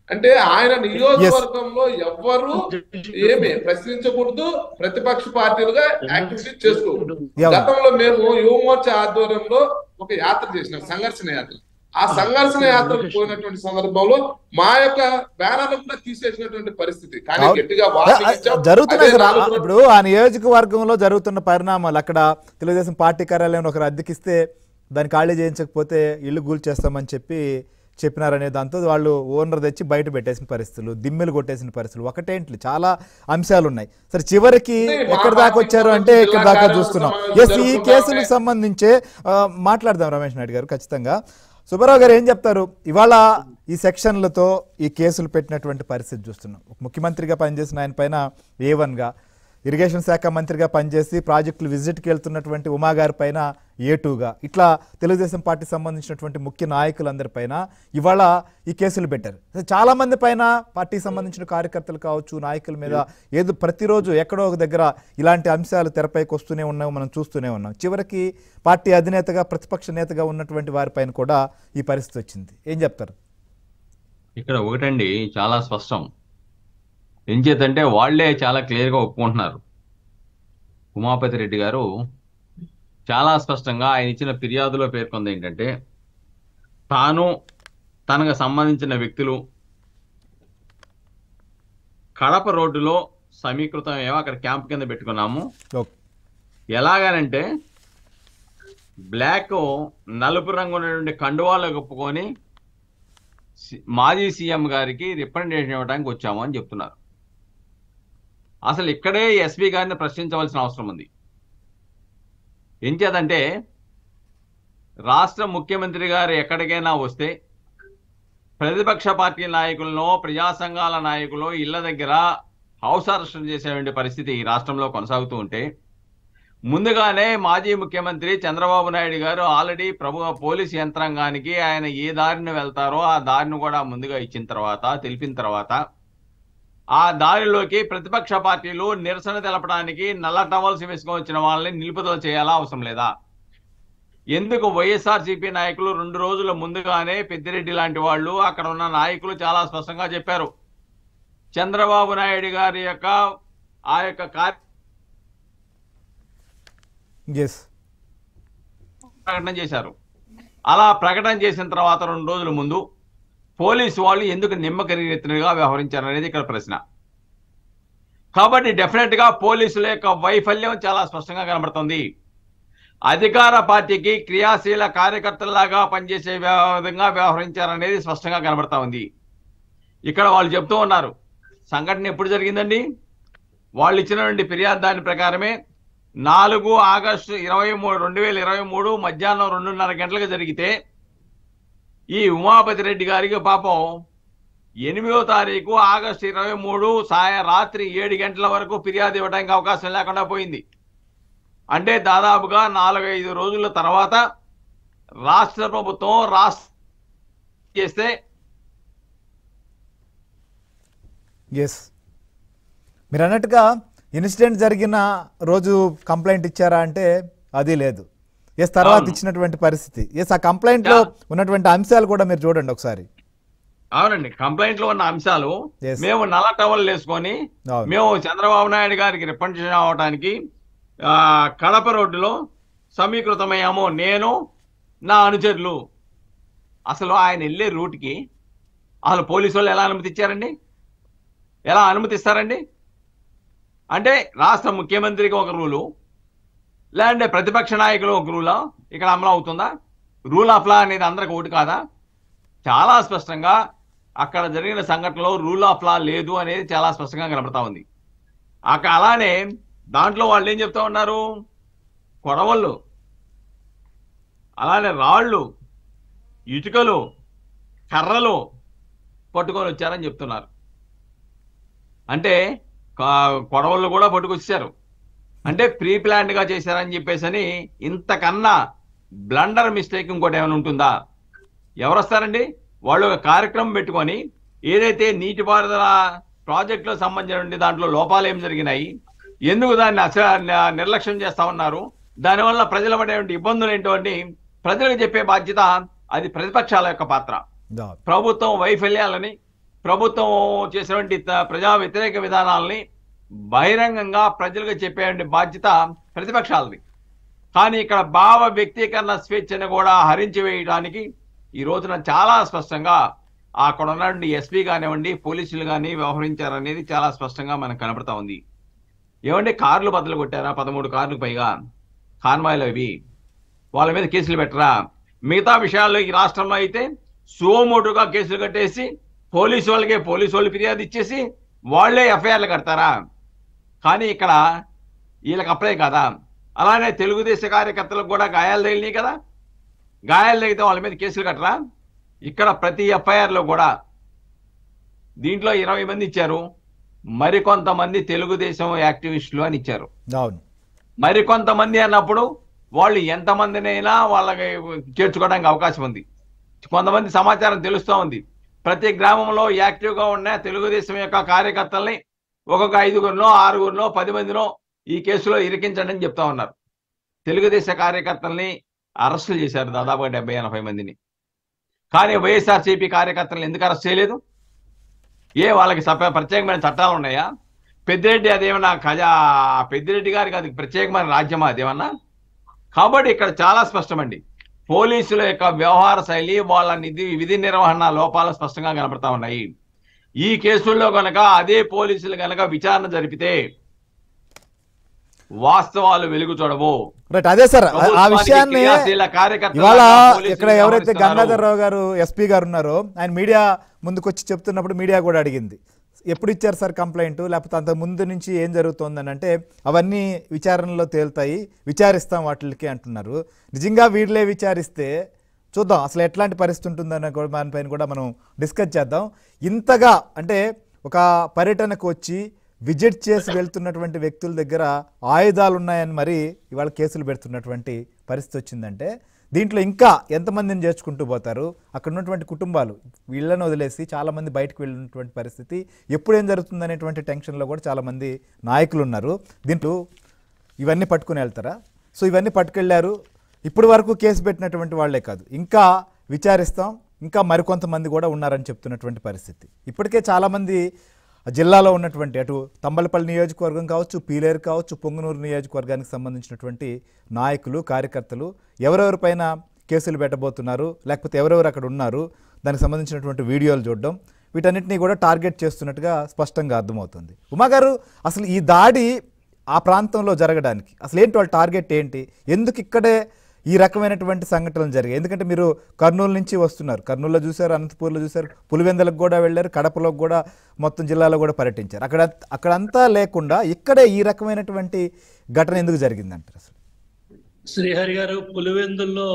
అంటే ఆయన నియోజకవర్గంలో ఎవ్వరు ఏమి ప్రశ్నించకూడదు ప్రతిపక్ష పార్టీలుగా యాక్టివిటీ చేసుకోకూడదు ఎవరు? గతంలో మేము యువమోర్చా ఆధ్వర్యంలో ఒక యాత్ర చేసినాం సంఘర్షణ యాత్ర ఆ సంఘర్షణ యాత్రకు పోయినటువంటి సందర్భంలో మా యొక్క బ్యానర్లు కూడా తీసేసినటువంటి పరిస్థితి కానీ అవును. గట్టిగా warning ఇచ్చాం. జరుగుతున్నాయి అదే సార్ నాలుగు ఇప్పుడు ఆ నియోజకవర్గంలో జరుగుతున్న పరిణామాలు అక్కడ తెలుగుదేశం పార్టీ కార్యాలయం ఒకరు అద్దెకిస్తే దాన్ని ఖాళీ చేయించకపోతే ఇల్లు గూల్ చేస్తామని చెప్పి చెప్పినారనే దాంతో వాళ్ళు ఓనర్ తెచ్చి బయట పెట్టేసిన పరిస్థితులు దిమ్మెలు కొట్టేసిన పరిస్థితులు ఒకటేంటి చాలా అంశాలు ఉన్నాయి సరే చివరికి ఉన్నాయి. మా ఎక్కడి దాకా పార్టీకి వచ్చారు అంటే సంబంధించి ఇక్కడ జిల్లా దాకా కార్యవర్గ చూస్తున్నాం సమావేశం ఎస్ ఈ జరుపుకుంటా కేసులకు ఉంటే- సంబంధించే ఆ, మాట్లాడదాం రమేష్ నాయుడు గారు ఖచ్చితంగా సుబ్బారావు గారు ఏం చెప్తారు ఇవాళ ఈ సెక్షన్లతో ఈ కేసులు పెట్టినటువంటి పరిస్థితి చూస్తున్నాం ఒక ముఖ్యమంత్రిగా పనిచేసిన ఆయన పైన ఏ వన్గా ఇరిగేషన్ శాఖ మంత్రిగా పనిచేసి ప్రాజెక్టులు విజిట్కి వెళ్తున్నటువంటి ఉమా గారి పైన ఏ టూగా ఇట్లా తెలుగుదేశం పార్టీ సంబంధించినటువంటి ముఖ్య నాయకులందరిపైన ఇవాళ ఈ కేసులు పెట్టారు అసలు చాలా మంది పైన పార్టీకి సంబంధించిన కార్యకర్తలు కావచ్చు నాయకుల మీద ఏదో ప్రతిరోజు ఎక్కడో ఒక దగ్గర ఇలాంటి అంశాలు తెరపైకి వస్తూనే ఉన్నాం మనం చూస్తూనే ఉన్నాం చివరికి పార్టీ అధినేతగా ప్రతిపక్ష నేతగా ఉన్నటువంటి వారిపైన కూడా ఈ పరిస్థితి వచ్చింది ఏం చెప్తారు ఇక్కడ ఒకటండి చాలా స్పష్టం ఏం చేతంటే వాళ్ళే చాలా క్లియర్గా ఒప్పుకుంటున్నారు ఉమాపతి రెడ్డి గారు చాలా స్పష్టంగా ఆయన ఇచ్చిన ఫిర్యాదులో పేర్కొంది ఏంటంటే తాను తనకు సంబంధించిన వ్యక్తులు కడప రోడ్డులో సమీకృతం ఏమో అక్కడ క్యాంప్ కింద పెట్టుకున్నాము ఓకే ఎలాగనంటే బ్లాక్ నలుపు రంగు ఉన్నటువంటి కండువాలు కప్పుకొని సి- మాజీ సీఎం గారికి రిప్రజెంటేషన్ ఇవ్వడానికి వచ్చాము అని చెప్తున్నారు అసలు ఇక్కడే ఎస్పీ గారిని ప్రశ్నించవలసిన అవసరం ఉంది ఏం చేదంటే రాష్ట్ర ముఖ్యమంత్రి గారు ఎక్కడికైనా వస్తే ప్రతిపక్ష పార్టీ నాయకులను ప్రజా సంఘాల నాయకులు ఇళ్ల దగ్గర హౌస్ అరెస్ట్ చేసేటువంటి పరిస్థితి ఈ రాష్ట్రంలో కొనసాగుతూ ఉంటే ముందుగానే మాజీ ముఖ్యమంత్రి చంద్రబాబు నాయుడు గారు ఆల్రెడీ ప్రభు పోలీస్ యంత్రాంగానికి ఆయన ఏ దారిని వెళ్తారో ఆ దారిని కూడా ముందుగా ఇచ్చిన తర్వాత తెలిపిన తర్వాత ఆ దారిలోకి ప్రతిపక్ష పార్టీలు నిరసన తెలపడానికి నల్ల టవల్స్ వేసుకొని వచ్చిన వాళ్ళని నిలుపుదల చేయాలా అవసరం లేదా ఎందుకు వైఎస్ఆర్సీపీ నాయకులు రెండు రోజుల ముందుగానే పెద్దిరెడ్డి లాంటి వాళ్ళు అక్కడ ఉన్న నాయకులు చాలా స్పష్టంగా చెప్పారు చంద్రబాబు నాయుడు గారి యొక్క ఆ యొక్క కార్య ఎస్ ప్రకటన చేశారు అలా ప్రకటన చేసిన తర్వాత రెండు రోజుల ముందు పోలీసు వాళ్ళు ఎందుకు నిమ్మకరిగినట్టుగా వ్యవహరించారు అనేది ఇక్కడ ప్రశ్న కాబట్టి డెఫినెట్ గా పోలీసుల యొక్క వైఫల్యం చాలా స్పష్టంగా కనబడుతుంది అధికార పార్టీకి క్రియాశీల కార్యకర్తలాగా పనిచేసే వ్యవ- విధంగా వ్యవహరించారనేది స్పష్టంగా కనబడతా ఉంది ఇక్కడ వాళ్ళు చెప్తూ ఉన్నారు సంఘటన ఎప్పుడు జరిగిందండి వాళ్ళు ఇచ్చినటువంటి ఫిర్యాదు దాని ప్రకారమే నాలుగు ఆగస్టు ఇరవై మూడు రెండు వేల ఇరవై మూడు మధ్యాహ్నం రెండున్నర గంటలకు జరిగితే ఈ ఉమాపతి రెడ్డి గారికి పాపం ఎనిమిదో తారీఖు ఆగస్టు ఇరవై మూడు సాయ రాత్రి ఏడు గంటల వరకు ఫిర్యాదు ఇవ్వడానికి అవకాశం లేకుండా పోయింది అంటే దాదాపుగా నాలుగైదు రోజుల తర్వాత రాష్ట్ర ప్రభుత్వం రాష్ట్ర చేస్తే ఎస్ మీరు అన్నట్టుగా ఇన్సిడెంట్ జరిగిన రోజు కంప్లైంట్ ఇచ్చారా అంటే అది లేదు ఎస్ తర్వాత అవును. ఇచ్చినటువంటి పరిస్థితి ఎస్ ఆ కంప్లైంట్లో ఉన్నటువంటి అంశాలు కూడా మీరు చూడండి ఒకసారి అవునండి కంప్లైంట్ లో ఉన్న అంశాలు Yes. మేము నల్ల టవల్ వేసుకొని అవును. మేము చంద్రబాబు నాయుడు గారికి రిప్రజెంటేషన్ అవడానికి ఆ, కడప రోడ్డులో సమీకృతమయ్యాము నేను నా అనుచరులు అసలు ఆయన వెళ్ళే రూట్కి అసలు పోలీసు వాళ్ళు ఎలా అనుమతి ఇచ్చారండి ఎలా అనుమతిస్తారండి అంటే రాష్ట్ర ముఖ్యమంత్రికి ఒక రూలు లేదంటే ప్రతిపక్ష నాయకులు ఒక రూలా ఇక్కడ అమలు అవుతుందా రూల్ ఆఫ్ లా అనేది అందరికి ఒకటి కాదా చాలా స్పష్టంగా అక్కడ జరిగిన సంఘటనలో రూల్ ఆఫ్ లా లేదు అనేది చాలా స్పష్టంగా కనబడతా ఉంది అక్క అలానే దాంట్లో వాళ్ళు ఏం చెప్తా ఉన్నారు కొడవళ్ళు అలానే రాళ్ళు ఇటుకలు కర్రలు పట్టుకొని వచ్చారని చెప్తున్నారు అంటే కా- కొడవళ్ళు కూడా పట్టుకొచ్చారు అంటే ప్రీ ప్లాన్డ్ గా చేశారని చెప్పేసి అని ఇంతకన్నా బ్లండర్ మిస్టేక్ ఇంకోటి ఏమైనా ఉంటుందా ఎవరు వస్తారండి వాళ్ళు ఒక కార్యక్రమం పెట్టుకొని ఏదైతే నీటిపారుదల ప్రాజెక్టులో సంబంధించిన దాంట్లో లోపాలు ఏం జరిగినాయి ఎందుకు దాన్ని అస న- నిర్లక్ష్యం చేస్తా ఉన్నారు దానివల్ల ప్రజల పడేటువంటి ఇబ్బందులు ఏంటో అని ప్రజలకు చెప్పే బాధ్యత అది ప్రతిపక్షాల యొక్క పాత్ర దా- ప్రభుత్వం వైఫల్యాలని ప్రభుత్వం చేసినటువంటి త- ప్రజా వ్యతిరేక విధానాల్ని బహిరంగంగా ప్రజలకు చెప్పే బాధ్యత ప్రతిపక్షాలది కానీ ఇక్కడ భావ వ్యక్తీకరణ స్వేచ్ఛను కూడా హరించి వేయడానికి ఈ రోజున చాలా స్పష్టంగా అక్కడ ఉన్నటువంటి ఎస్పీ కానివ్వండి పోలీసులు కానీ వ్యవహరించారనేది చాలా స్పష్టంగా మనకు కనపడతా ఉంది ఏమంటే కార్లు బద్దలు కొట్టారా పదమూడు కార్లు పైగా కాన్వాయ్లు అవి వాళ్ళ మీద కేసులు పెట్టరా మిగతా విషయాల్లో ఈ రాష్ట్రంలో అయితే సుమోటుగా కేసులు కట్టేసి పోలీసు వాళ్ళకే పోలీసు వాళ్ళు ఫిర్యాదు ఇచ్చేసి వాళ్ళే ఎఫ్ఐఆర్లు కడతారా కానీ ఇక్కడ వీళ్ళకి అప్లై కదా అలానే తెలుగుదేశ కార్యకర్తలకు కూడా గాయాలు తగిలినాయి కదా గాయాలు తగిలితే వాళ్ళ మీద కేసులు కట్టరా ఇక్కడ ప్రతి ఎఫ్ఐఆర్ లో కూడా దీంట్లో ఇరవై మంది ఇచ్చారు మరికొంతమంది తెలుగుదేశం యాక్టివిస్టులు అని ఇచ్చారు అవును మరికొంతమంది అన్నప్పుడు వాళ్ళు ఎంతమందినైనా వాళ్ళకి చేర్చుకోవడానికి అవకాశం ఉంది కొంతమంది సమాచారం తెలుస్తూ ఉంది ప్రతి గ్రామంలో యాక్టివ్గా ఉన్న తెలుగుదేశం యొక్క కార్యకర్తల్ని ఒక్కొక్క ఐదుగురినో ఆరుగురినో పది మందినో ఈ కేసులో ఇరికించండి అని చెప్తా ఉన్నారు తెలుగుదేశ కార్యకర్తల్ని అరెస్టులు చేశారు దాదాపుగా డెబ్బై ఎనభై మందిని కానీ వైఎస్ఆర్సీపీ కార్యకర్తలను ఎందుకు అరెస్ట్ చేయలేదు ఏ వాళ్ళకి సప- ప్రత్యేకమైన చట్టాలు ఉన్నాయా పెద్దిరెడ్డి అదేమన్నా ఖజా పెద్దిరెడ్డి గారికి అది ప్రత్యేకమైన రాజ్యమా అదేమన్నా కాబట్టి ఇక్కడ చాలా స్పష్టమండి పోలీసుల యొక్క వ్యవహార శైలి వాళ్ళ నిధి విధి నిర్వహణ లోపాలు స్పష్టంగా కనపడతా ఉన్నాయి ఈ కేసుల్లో కనుక అదే పోలీసులు కనుక విచారణ జరిపితే వాస్తవాలు వెలుగు చూడవు రైట్ అదే సార్ ఆ- ఆ ప్రభుత్వానికి విషయాన్ని క్రియాశీల కార్యకర్తలుగా ఇవాళ పోలీసులు ఇక్కడ ఎవరైతే వ్యవహరిస్తున్నారు. గంగాధర్ రావు గారు ఎస్పీ గారు ఉన్నారో ఆయన మీడియా ముందుకొచ్చి చెప్తున్నప్పుడు మీడియా కూడా అడిగింది ఎప్పుడు ఇచ్చారు సార్ కంప్లైంట్ లేకపోతే అంత ముందు నుంచి ఏం జరుగుతోందని అంటే అవన్నీ విచారణలో తేలుతాయి విచారిస్తాం వాటికి అంటున్నారు నిజంగా వీళ్ళే విచారిస్తే చూద్దాం అసలు ఎట్లాంటి పరిస్థితి ఉంటుందన్న కూడా దానిపైన కూడా మనం డిస్కస్ చేద్దాం ఇంతగా అంటే ఒక పర్యటనకు వచ్చి విజిట్ చేసి వెళ్తున్నటువంటి వ్యక్తుల దగ్గర ఆయుధాలు ఉన్నాయని మరి ఇవాళ కేసులు పెడుతున్నటువంటి పరిస్థితి వచ్చిందంటే దీంట్లో ఇంకా ఎంతమందిని చేర్చుకుంటూ పోతారు అక్కడ ఉన్నటువంటి కుటుంబాలు వీళ్ళని వదిలేసి చాలామంది బయటకు వెళ్ళినటువంటి పరిస్థితి ఎప్పుడు ఏం జరుగుతుంది అనేటువంటి టెన్షన్లో కూడా చాలామంది నాయకులు ఉన్నారు దీంట్లో ఇవన్నీ పట్టుకుని వెళ్తారా సో ఇవన్నీ పట్టుకెళ్ళారు ఇప్పటి వరకు కేసు పెట్టినటువంటి వాళ్ళే కాదు ఇంకా విచారిస్తాం ఇంకా మరికొంతమంది కూడా ఉన్నారని చెప్తున్నటువంటి పరిస్థితి ఇప్పటికే చాలామంది జిల్లాలో ఉన్నటువంటి అటు తంబలపల్లి నియోజకవర్గం కావచ్చు పీలేరు కావచ్చు పొంగునూరు నియోజకవర్గానికి సంబంధించినటువంటి నాయకులు కార్యకర్తలు ఎవరెవరిపైన కేసులు పెట్టబోతున్నారు లేకపోతే ఎవరెవరు అక్కడ ఉన్నారు దానికి సంబంధించినటువంటి వీడియోలు చూడడం వీటన్నిటినీ కూడా టార్గెట్ చేస్తున్నట్టుగా స్పష్టంగా అర్థమవుతుంది ఉమా గారు అసలు ఈ దాడి ఆ ప్రాంతంలో జరగడానికి అసలు ఏంటి వాళ్ళ టార్గెట్ ఏంటి ఎందుకు ఇక్కడే ఈ రకమైనటువంటి సంఘటనలు జరిగాయి ఎందుకంటే మీరు కర్నూలు నుంచి వస్తున్నారు కర్నూలులో చూశారు అనంతపూర్లో చూశారు పులివెందలకు కూడా వెళ్ళారు కడపలో కూడా మొత్తం జిల్లాలో కూడా పర్యటించారు అక్కడ అక్కడంతా లేకుండా ఇక్కడే ఈ రకమైనటువంటి ఘటన ఎందుకు జరిగిందంటారు అసలు శ్రీహరి గారు పులివెందుల్లో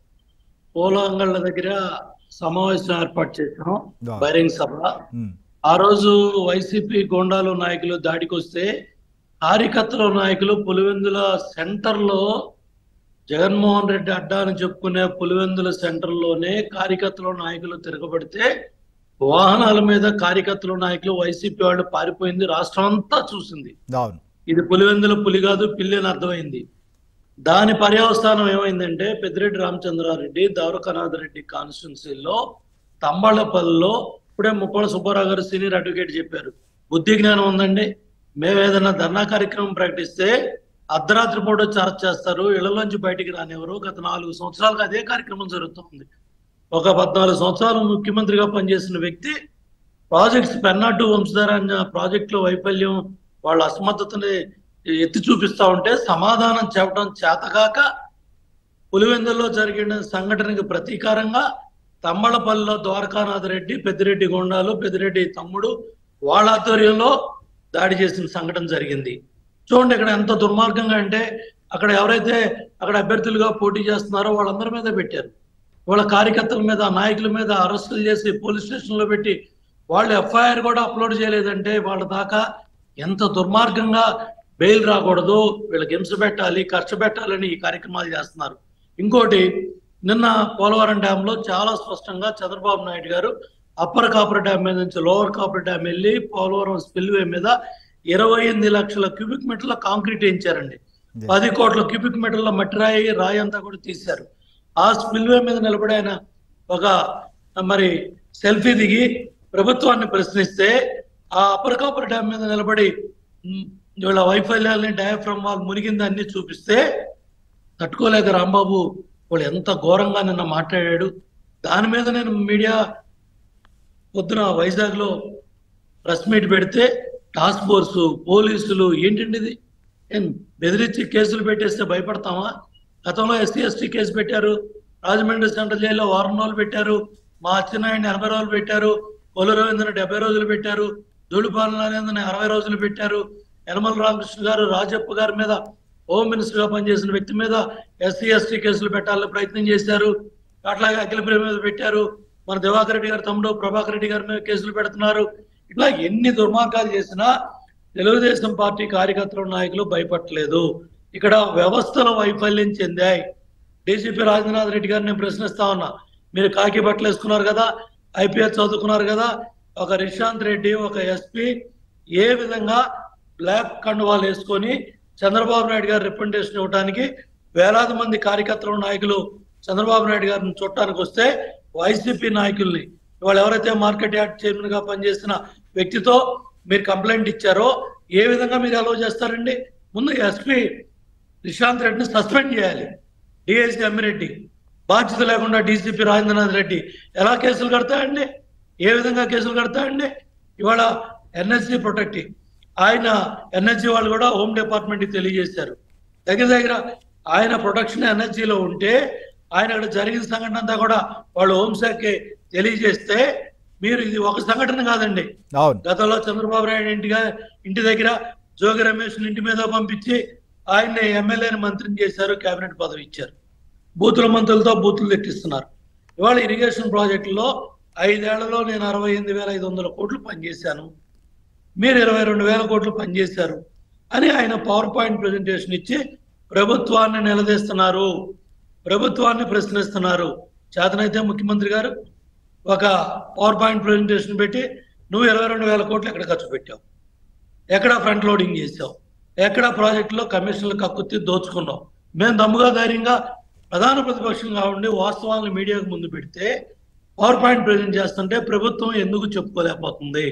పోలాంగళ్ళ దగ్గర సమావేశం ఏర్పాటు చేశాం Yeah. బహిరంగ సభ ఉమ్, ఆ రోజు వైసీపీ గోండాలు నాయకులు దాడికి వస్తే కార్యకర్తల నాయకులు పులివెందుల సెంటర్ లో జగన్మోహన్ రెడ్డి అడ్డా అని చెప్పుకునే పులివెందుల సెంటర్ లోనే కార్యకర్తల నాయకులు తిరగబడితే వాహనాల మీద కార్యకర్తల నాయకులు వైసీపీ వాళ్ళు పారిపోయింది రాష్ట్రం అంతా చూసింది అవును ఇది పులివెందుల పులి కాదు పిల్లి అని అర్థమైంది దాని పర్యవస్థానం ఏమైందంటే పెద్దిరెడ్డి రామచంద్రారెడ్డి దౌరకనాథ్ రెడ్డి కాన్స్టిట్యున్సీలో తంబాళపల్లిలో ఇప్పుడే ముప్పాళ్ళ సుబ్బారావు గారు సీనియర్ అడ్వకేట్ చెప్పారు బుద్ధి జ్ఞానం ఉందండి మేము ఏదైనా ధర్నా కార్యక్రమం ప్రకటిస్తే అర్ధరాత్రి పూట వచ్చి అరెస్ట్ చేస్తారు ఇళ్లలోంచి బయటికి రానివ్వరు గత నాలుగు సంవత్సరాలుగా అదే కార్యక్రమం జరుగుతుంది ఒక పద్నాలుగు సంవత్సరాలు ముఖ్యమంత్రిగా పనిచేసిన వ్యక్తి ప్రాజెక్ట్స్ పెన్నాటు వంశధారాన్ని ప్రాజెక్టులో వైఫల్యం వాళ్ళ అసమర్థతని ఎత్తి చూపిస్తా ఉంటే సమాధానం చెప్పడం చేతగాక పులివెందుల్లో జరిగిన సంఘటనకి ప్రతీకారంగా తమ్మలపల్లిలో ద్వారకానాథ్ రెడ్డి పెద్దిరెడ్డి గొండాలు పెద్దిరెడ్డి తమ్ముడు వాళ్ళ ఆధ్వర్యంలో దాడి చేసిన సంఘటన జరిగింది చూడండి ఇక్కడ ఎంత దుర్మార్గంగా అంటే అక్కడ ఎవరైతే అక్కడ అభ్యర్థులుగా పోటీ చేస్తున్నారో వాళ్ళందరి మీద పెట్టారు వాళ్ళ కార్యకర్తల మీద నాయకుల మీద అరెస్టులు చేసి పోలీస్ స్టేషన్ లో పెట్టి వాళ్ళు ఎఫ్ఐఆర్ కూడా అప్లోడ్ చేయలేదంటే వాళ్ళ దాకా ఎంత దుర్మార్గంగా బెయిల్ రాకూడదు వీళ్ళకి హింస పెట్టాలి ఖర్చు పెట్టాలని ఈ కార్యక్రమాలు చేస్తున్నారు ఇంకోటి నిన్న పోలవరం డ్యామ్ లో చాలా స్పష్టంగా చంద్రబాబు నాయుడు గారు అప్పర్ కాపర్ డ్యామ్ మీద నుంచి లోవర్ కాపర్ డ్యామ్ వెళ్ళి పోలవరం స్పిల్వే మీద ఇరవై ఎనిమిది లక్షల క్యూబిక్ మీటర్ల కాంక్రీట్ వేయించారండి పది కోట్ల క్యూబిక్ మీటర్ల మట్టి రాయి రాయి అంతా కూడా తీశారు ఆ స్పిల్వే మీద నిలబడి ఆయన ఒక మరి సెల్ఫీ దిగి ప్రభుత్వాన్ని ప్రశ్నిస్తే ఆ అప్పర్ కాపర్ డ్యామ్ మీద నిలబడి ఉమ్, వీళ్ళ వైఫల్యాలని డయాఫ్రమ్ వాల్ మునిగింది అన్ని చూపిస్తే తట్టుకోలేక రాంబాబు వాళ్ళు ఎంత ఘోరంగా నిన్న మాట్లాడాడు దాని మీద నేను మీడియా పొద్దున వైజాగ్ లో ప్రెస్ మీట్ పెడితే టాస్క్ ఫోర్స్ పోలీసులు ఏంటండి ఇది ఏం బెదిరించి కేసులు పెట్టేస్తే భయపడతామా గతంలో ఎస్సీ ఎస్టీ కేసు పెట్టారు రాజమండ్రి సెంట్రల్ జైల్లో వారం రోజులు పెట్టారు మా అచ్చెన్నాయుడిని ఎనభై రోజులు పెట్టారు కొల్లు రవీంద్రని డెబ్బై రోజులు పెట్టారు ధూళిపాలన నరేంద్రని అరవై రోజులు పెట్టారు యనమల రామకృష్ణ గారు రాజప్ప గారి మీద హోమ్ మినిస్టర్ గా పనిచేసిన వ్యక్తి మీద ఎస్సీ ఎస్టీ కేసులు పెట్టాలని ప్రయత్నం చేశారు అట్లాగే అఖిల ప్రేమ మీద పెట్టారు మన దివాకర్ రెడ్డి గారి తమ్ముడు ప్రభాకర్ రెడ్డి గారి మీద కేసులు పెడుతున్నారు ఇట్లా ఎన్ని దుర్మార్గాలు చేసినా తెలుగుదేశం పార్టీ కార్యకర్తలు నాయకులు భయపడలేదు ఇక్కడ వ్యవస్థల వైఫల్యం చెందాయి డీజీపీ రాజేంద్రనాథ్ రెడ్డి గారిని నేను ప్రశ్నిస్తా ఉన్నా మీరు కాకి బట్టలు వేసుకున్నారు కదా ఐపీఎస్ చదువుకున్నారు కదా ఒక రిషాంత్ రెడ్డి ఒక ఎస్పీ ఏ విధంగా బ్లాక్ కండువాలు వేసుకొని చంద్రబాబు నాయుడు గారు రిప్రజెంటేషన్ ఇవ్వడానికి వేలాది మంది కార్యకర్తలు నాయకులు చంద్రబాబు నాయుడు గారిని చూడటానికి వస్తే వైసీపీ నాయకుల్ని ఇవాళ ఎవరైతే మార్కెట్ యార్డ్ చైర్మన్ గా పనిచేసిన వ్యక్తితో మీరు కంప్లైంట్ ఇచ్చారో ఏ విధంగా మీరు అలౌ చేస్తారండి ముందు ఎస్పీ నిశాంత్ రెడ్డిని సస్పెండ్ చేయాలి డిఎస్సి అమ్మిరెడ్డి బాధ్యత లేకుండా డీసీపీ రాజేంద్రనాథ్ రెడ్డి ఎలా కేసులు కడతాయండి ఏ విధంగా కేసులు కడతాయండి ఇవాళ ఎన్ఎస్సి ప్రొటెక్ట్ ఆయన ఎన్ఎస్జి వాళ్ళు కూడా హోమ్ డిపార్ట్మెంట్ కి తెలియజేశారు దగ్గర దగ్గర ఆయన ప్రొటెక్షన్ ఎన్ఎస్జిలో ఉంటే ఆయన అక్కడ జరిగిన సంఘటన అంతా కూడా వాళ్ళు హోంశాఖకి తెలియజేస్తే మీరు ఇది ఒక సంఘటన కాదండి అవును గతంలో చంద్రబాబు నాయుడు ఇంటిగా ఇంటి దగ్గర జోగి రమేష్ ఇంటి మీద పంపించి ఆయన్ని ఎమ్మెల్యేని మంత్రిని చేశారు కేబినెట్ పదవి ఇచ్చారు బూతుల మంత్రులతో బూతులు తెట్టిస్తున్నారు ఇవాళ ఇరిగేషన్ ప్రాజెక్టులో ఐదేళ్లలో నేను అరవై ఎనిమిది వేల ఐదు వందల కోట్లు పనిచేశాను మీరు ఇరవై రెండు వేల కోట్లు పనిచేశారు అని ఆయన పవర్ పాయింట్ ప్రెజెంటేషన్ ఇచ్చి ప్రభుత్వాన్ని నిలదీస్తున్నారు ప్రభుత్వాన్ని ప్రశ్నిస్తున్నారు చేతనైతే ముఖ్యమంత్రి గారు ఒక పవర్ పాయింట్ ప్రెజెంటేషన్ పెట్టి నువ్వు ఇరవై రెండు వేల కోట్లు ఎక్కడ ఖర్చు పెట్టావు ఎక్కడ ఫ్రంట్ లోడింగ్ చేసావు ఎక్కడ ప్రాజెక్టులో కమిషన్లు కక్కుత్తి దోచుకున్నావు మేము దమ్ముగా ధైర్యంగా ప్రధాన ప్రతిపక్షంగా ఉండి వాస్తవాలను మీడియాకు ముందు పెడితే పవర్ పాయింట్ ప్రజెంట్ చేస్తుంటే ప్రభుత్వం ఎందుకు చెప్పుకోలేకపోతుంది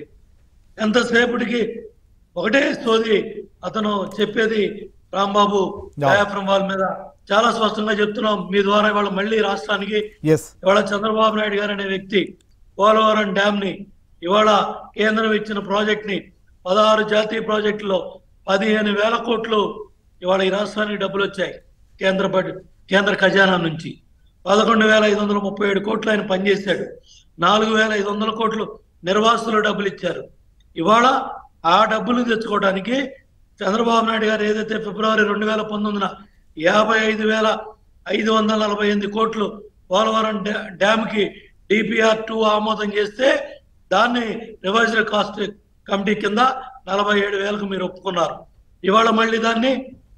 ఎంతసేపటికి ఒకటే సోది అతను చెప్పేది రాంబాబు డయాఫ్రమ్ వాళ్ళ మీద చాలా స్పష్టంగా చెప్తున్నాం మీ ద్వారా ఇవాళ మళ్ళీ రాష్ట్రానికి ఎస్ ఇవాళ చంద్రబాబు నాయుడు గారు అనే వ్యక్తి పోలవరం డ్యామ్ ని ఇవాళ కేంద్రం ఇచ్చిన ప్రాజెక్ట్ ని పదహారు జాతీయ ప్రాజెక్టులో పదిహేను వేల కోట్లు ఇవాళ ఈ రాష్ట్రానికి డబ్బులు వచ్చాయి కేంద్ర బడ్జెట్ కేంద్ర ఖజానా నుంచి పదకొండు వేల ఐదు వందల ముప్పై ఏడు కోట్లు ఆయన పనిచేశాడు నాలుగు వేల ఐదు వందల కోట్లు నిర్వాసులు డబ్బులు ఇచ్చారు ఇవాళ ఆ డబ్బులు తెచ్చుకోవడానికి చంద్రబాబు నాయుడు గారు ఏదైతే ఫిబ్రవరి రెండు వేల పంతొమ్మిదిన యాభై ఐదు వేల ఐదు వందల నలభై ఎనిమిది కోట్లు పోలవరం డ్యా- డ్యామ్ కి డిపిఆర్ టూ ఆమోదం చేస్తే దాన్ని రివైజ్డ్ కాస్ట్ కమిటీ కింద నలభై ఏడు వేలకు మీరు ఒప్పుకున్నారు ఇవాళ మళ్ళీ దాన్ని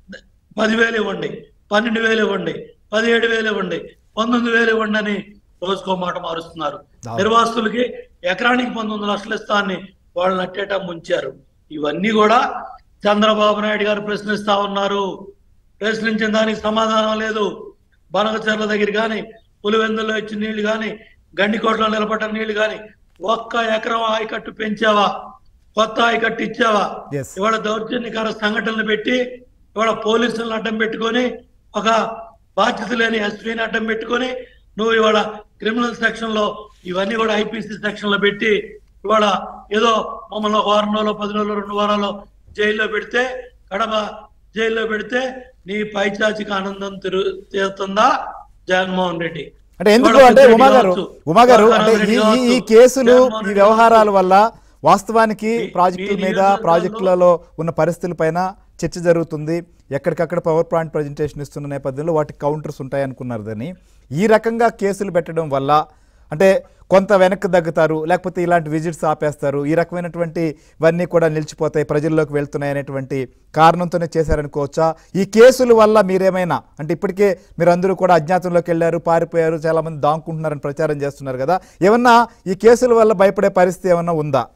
పదివేలు ఇవ్వండి పన్నెండు వేలు ఇవ్వండి పదిహేడు వేలు ఇవ్వండి పంతొమ్మిది వేలు ఇవ్వండి అని రోజుకో మాట మారుస్తున్నారు అవును. నిర్వాసితులకి ఎకరానికి పంతొమ్మిది లక్షలు ఇస్తా అని వాళ్ళని అట్టేట ముంచారు ఇవన్నీ కూడా చంద్రబాబు నాయుడు గారు ప్రశ్నిస్తా ఉన్నారు ప్రశ్నించిన దానికి సమాధానం లేదు బనకచర్ల దగ్గర కానీ పులివెందుల్లో ఇచ్చిన నీళ్లు కానీ గండికోటలో నిలబడ్డ నీళ్లు కానీ ఒక్క ఎకరం ఆయకట్టు పెంచావా కొత్త ఆయకట్టు ఇచ్చావా Yes. ఇవాళ దౌర్జన్యకర సంఘటనలు పెట్టి ఇవాళ పోలీసులను అడ్డం పెట్టుకొని ఒక బాధ్యత లేని ఎస్పీని అడ్డం పెట్టుకొని నువ్వు ఇవాళ క్రిమినల్ సెక్షన్ లో ఇవన్నీ కూడా ఐపీసీ సెక్షన్ లో పెట్టి ఇవాళ ఏదో మమ్మల్ని ఒక వారం రోజులు పది రోజులు రెండు వారాలు జైల్లో పెడితే కడప జైల్లో పెడితే నీ పైచాచిక ఆనందం తిరు తీరుతుందా జగన్మోహన్ రెడ్డి అంటే ఎందుకు ఇవాళ అంటే పెద్దిరెడ్డి ఉమా గారు కావచ్చు, ఉమా గారు అంటే రాఘవేంద్ర ఈ రెడ్డి ఈ- ఈ కావచ్చు, కేసులు జగన్మోహన్ ఈ రెడ్డి వ్యవహారాల వల్ల వాస్తవానికి మీ- ప్రాజెక్టుల మీ మీద నియోజకవర్గాల్లో- ప్రాజెక్టులలో ఉన్న పరిస్థితుల పైన చర్చ జరుగుతుంది ఎక్కడికక్కడ పవర్ పాయింట్ ప్రజెంటేషన్ ఇస్తున్న నేపథ్యంలో వాటికి కౌంటర్స్ ఉంటాయి అనుకున్నారు దాన్ని ఈ రకంగా కేసులు పెట్టడం వల్ల అంటే కొంత వెనక్కి దగ్గుతారు లేకపోతే ఇలాంటి విజిట్స్ ఆపేస్తారు ఈ రకమైనటువంటి ఇవన్నీ కూడా నిలిచిపోతాయి ప్రజల్లోకి వెళ్తున్నాయి అనేటువంటి కారణంతోనే చేశారనుకోవచ్చా ఈ కేసుల వల్ల మీరేమైనా అంటే ఇప్పటికే మీరు అందరూ కూడా అజ్ఞాతంలోకి వెళ్ళారు పారిపోయారు చాలా మంది దాంకుంటున్నారని ప్రచారం చేస్తున్నారు కదా ఏమన్నా ఈ కేసుల వల్ల భయపడే పరిస్థితి ఏమన్నా ఉందా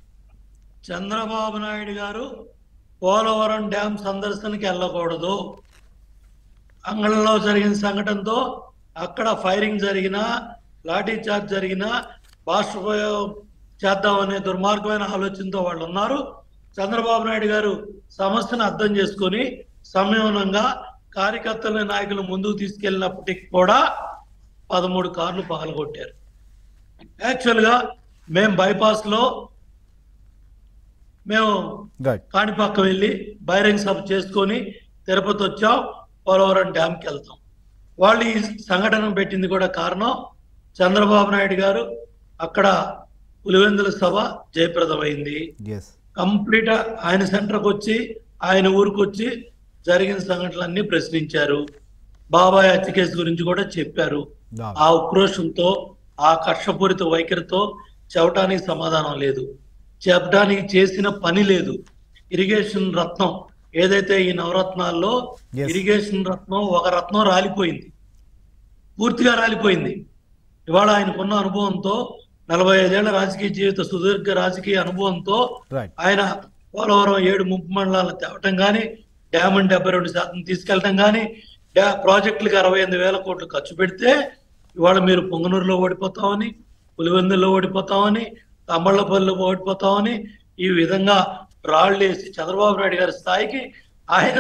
చంద్రబాబు నాయుడు గారు పోలవరం డ్యామ్ సందర్శనకి వెళ్ళకూడదు అంగళంలో జరిగిన సంఘటనతో అక్కడ ఫైరింగ్ జరిగినా లాఠీ చార్జ్ జరిగినా బాష్ప చేద్దామనే దుర్మార్గమైన ఆలోచనతో వాళ్ళు ఉన్నారు చంద్రబాబు నాయుడు గారు సమస్యను అర్థం చేసుకొని సంయమనంగా కార్యకర్తల నాయకులు ముందుకు తీసుకెళ్ళినప్పటికి కూడా పదమూడు కార్లు పగలగొట్టారు యాక్చువల్ గా మేము బైపాస్ లో మేము రైట్ కాణిపాక వెళ్ళి బహిరంగ సభ చేసుకొని తిరుపతి వచ్చాం పోలవరం డ్యామ్కి వెళ్తాం వాళ్ళు ఈ సంఘటన పెట్టింది కూడా కారణం చంద్రబాబు నాయుడు గారు అక్కడ పులివెందుల సభ జయప్రదమైంది ఎస్ కంప్లీట్ ఆయన సెంటర్కి వచ్చి ఆయన ఊరికి వచ్చి జరిగిన సంఘటనలన్నీ ప్రశ్నించారు బాబాయ్ హత్య కేసు గురించి కూడా చెప్పారు ఆ ఉక్రోషంతో ఆ కక్షపూరిత వైఖరితో చెప్పడానికి సమాధానం లేదు చెప్పడానికి చేసిన పని లేదు ఇరిగేషన్ రత్నం ఏదైతే ఈ నవరత్నాల్లో Yes. ఇరిగేషన్ రత్నం ఒక రత్నం రాలిపోయింది పూర్తిగా రాలిపోయింది ఇవాళ ఆయనకున్న అనుభవంతో నలభై ఐదేళ్ల రాజకీయ జీవిత సుదీర్ఘ రాజకీయ అనుభవంతో రైట్ ఆయన పోలవరం ఏడు ముప్పు మండలాలను తేవటం కానీ డ్యామ్ డెబ్బై రెండు శాతం తీసుకెళ్ళటం కానీ డ్యా ప్రాజెక్టులకు అరవై ఎనిమిది వేల కోట్లు ఖర్చు పెడితే ఇవాళ మీరు పొంగనూరులో ఓడిపోతామని పులివెందుల్లో ఓడిపోతామని తమ్మళ్ళపల్లిలో ఓడిపోతామని ఈ విధంగా రాళ్ళేసి చంద్రబాబు నాయుడు గారి స్థాయికి ఆయన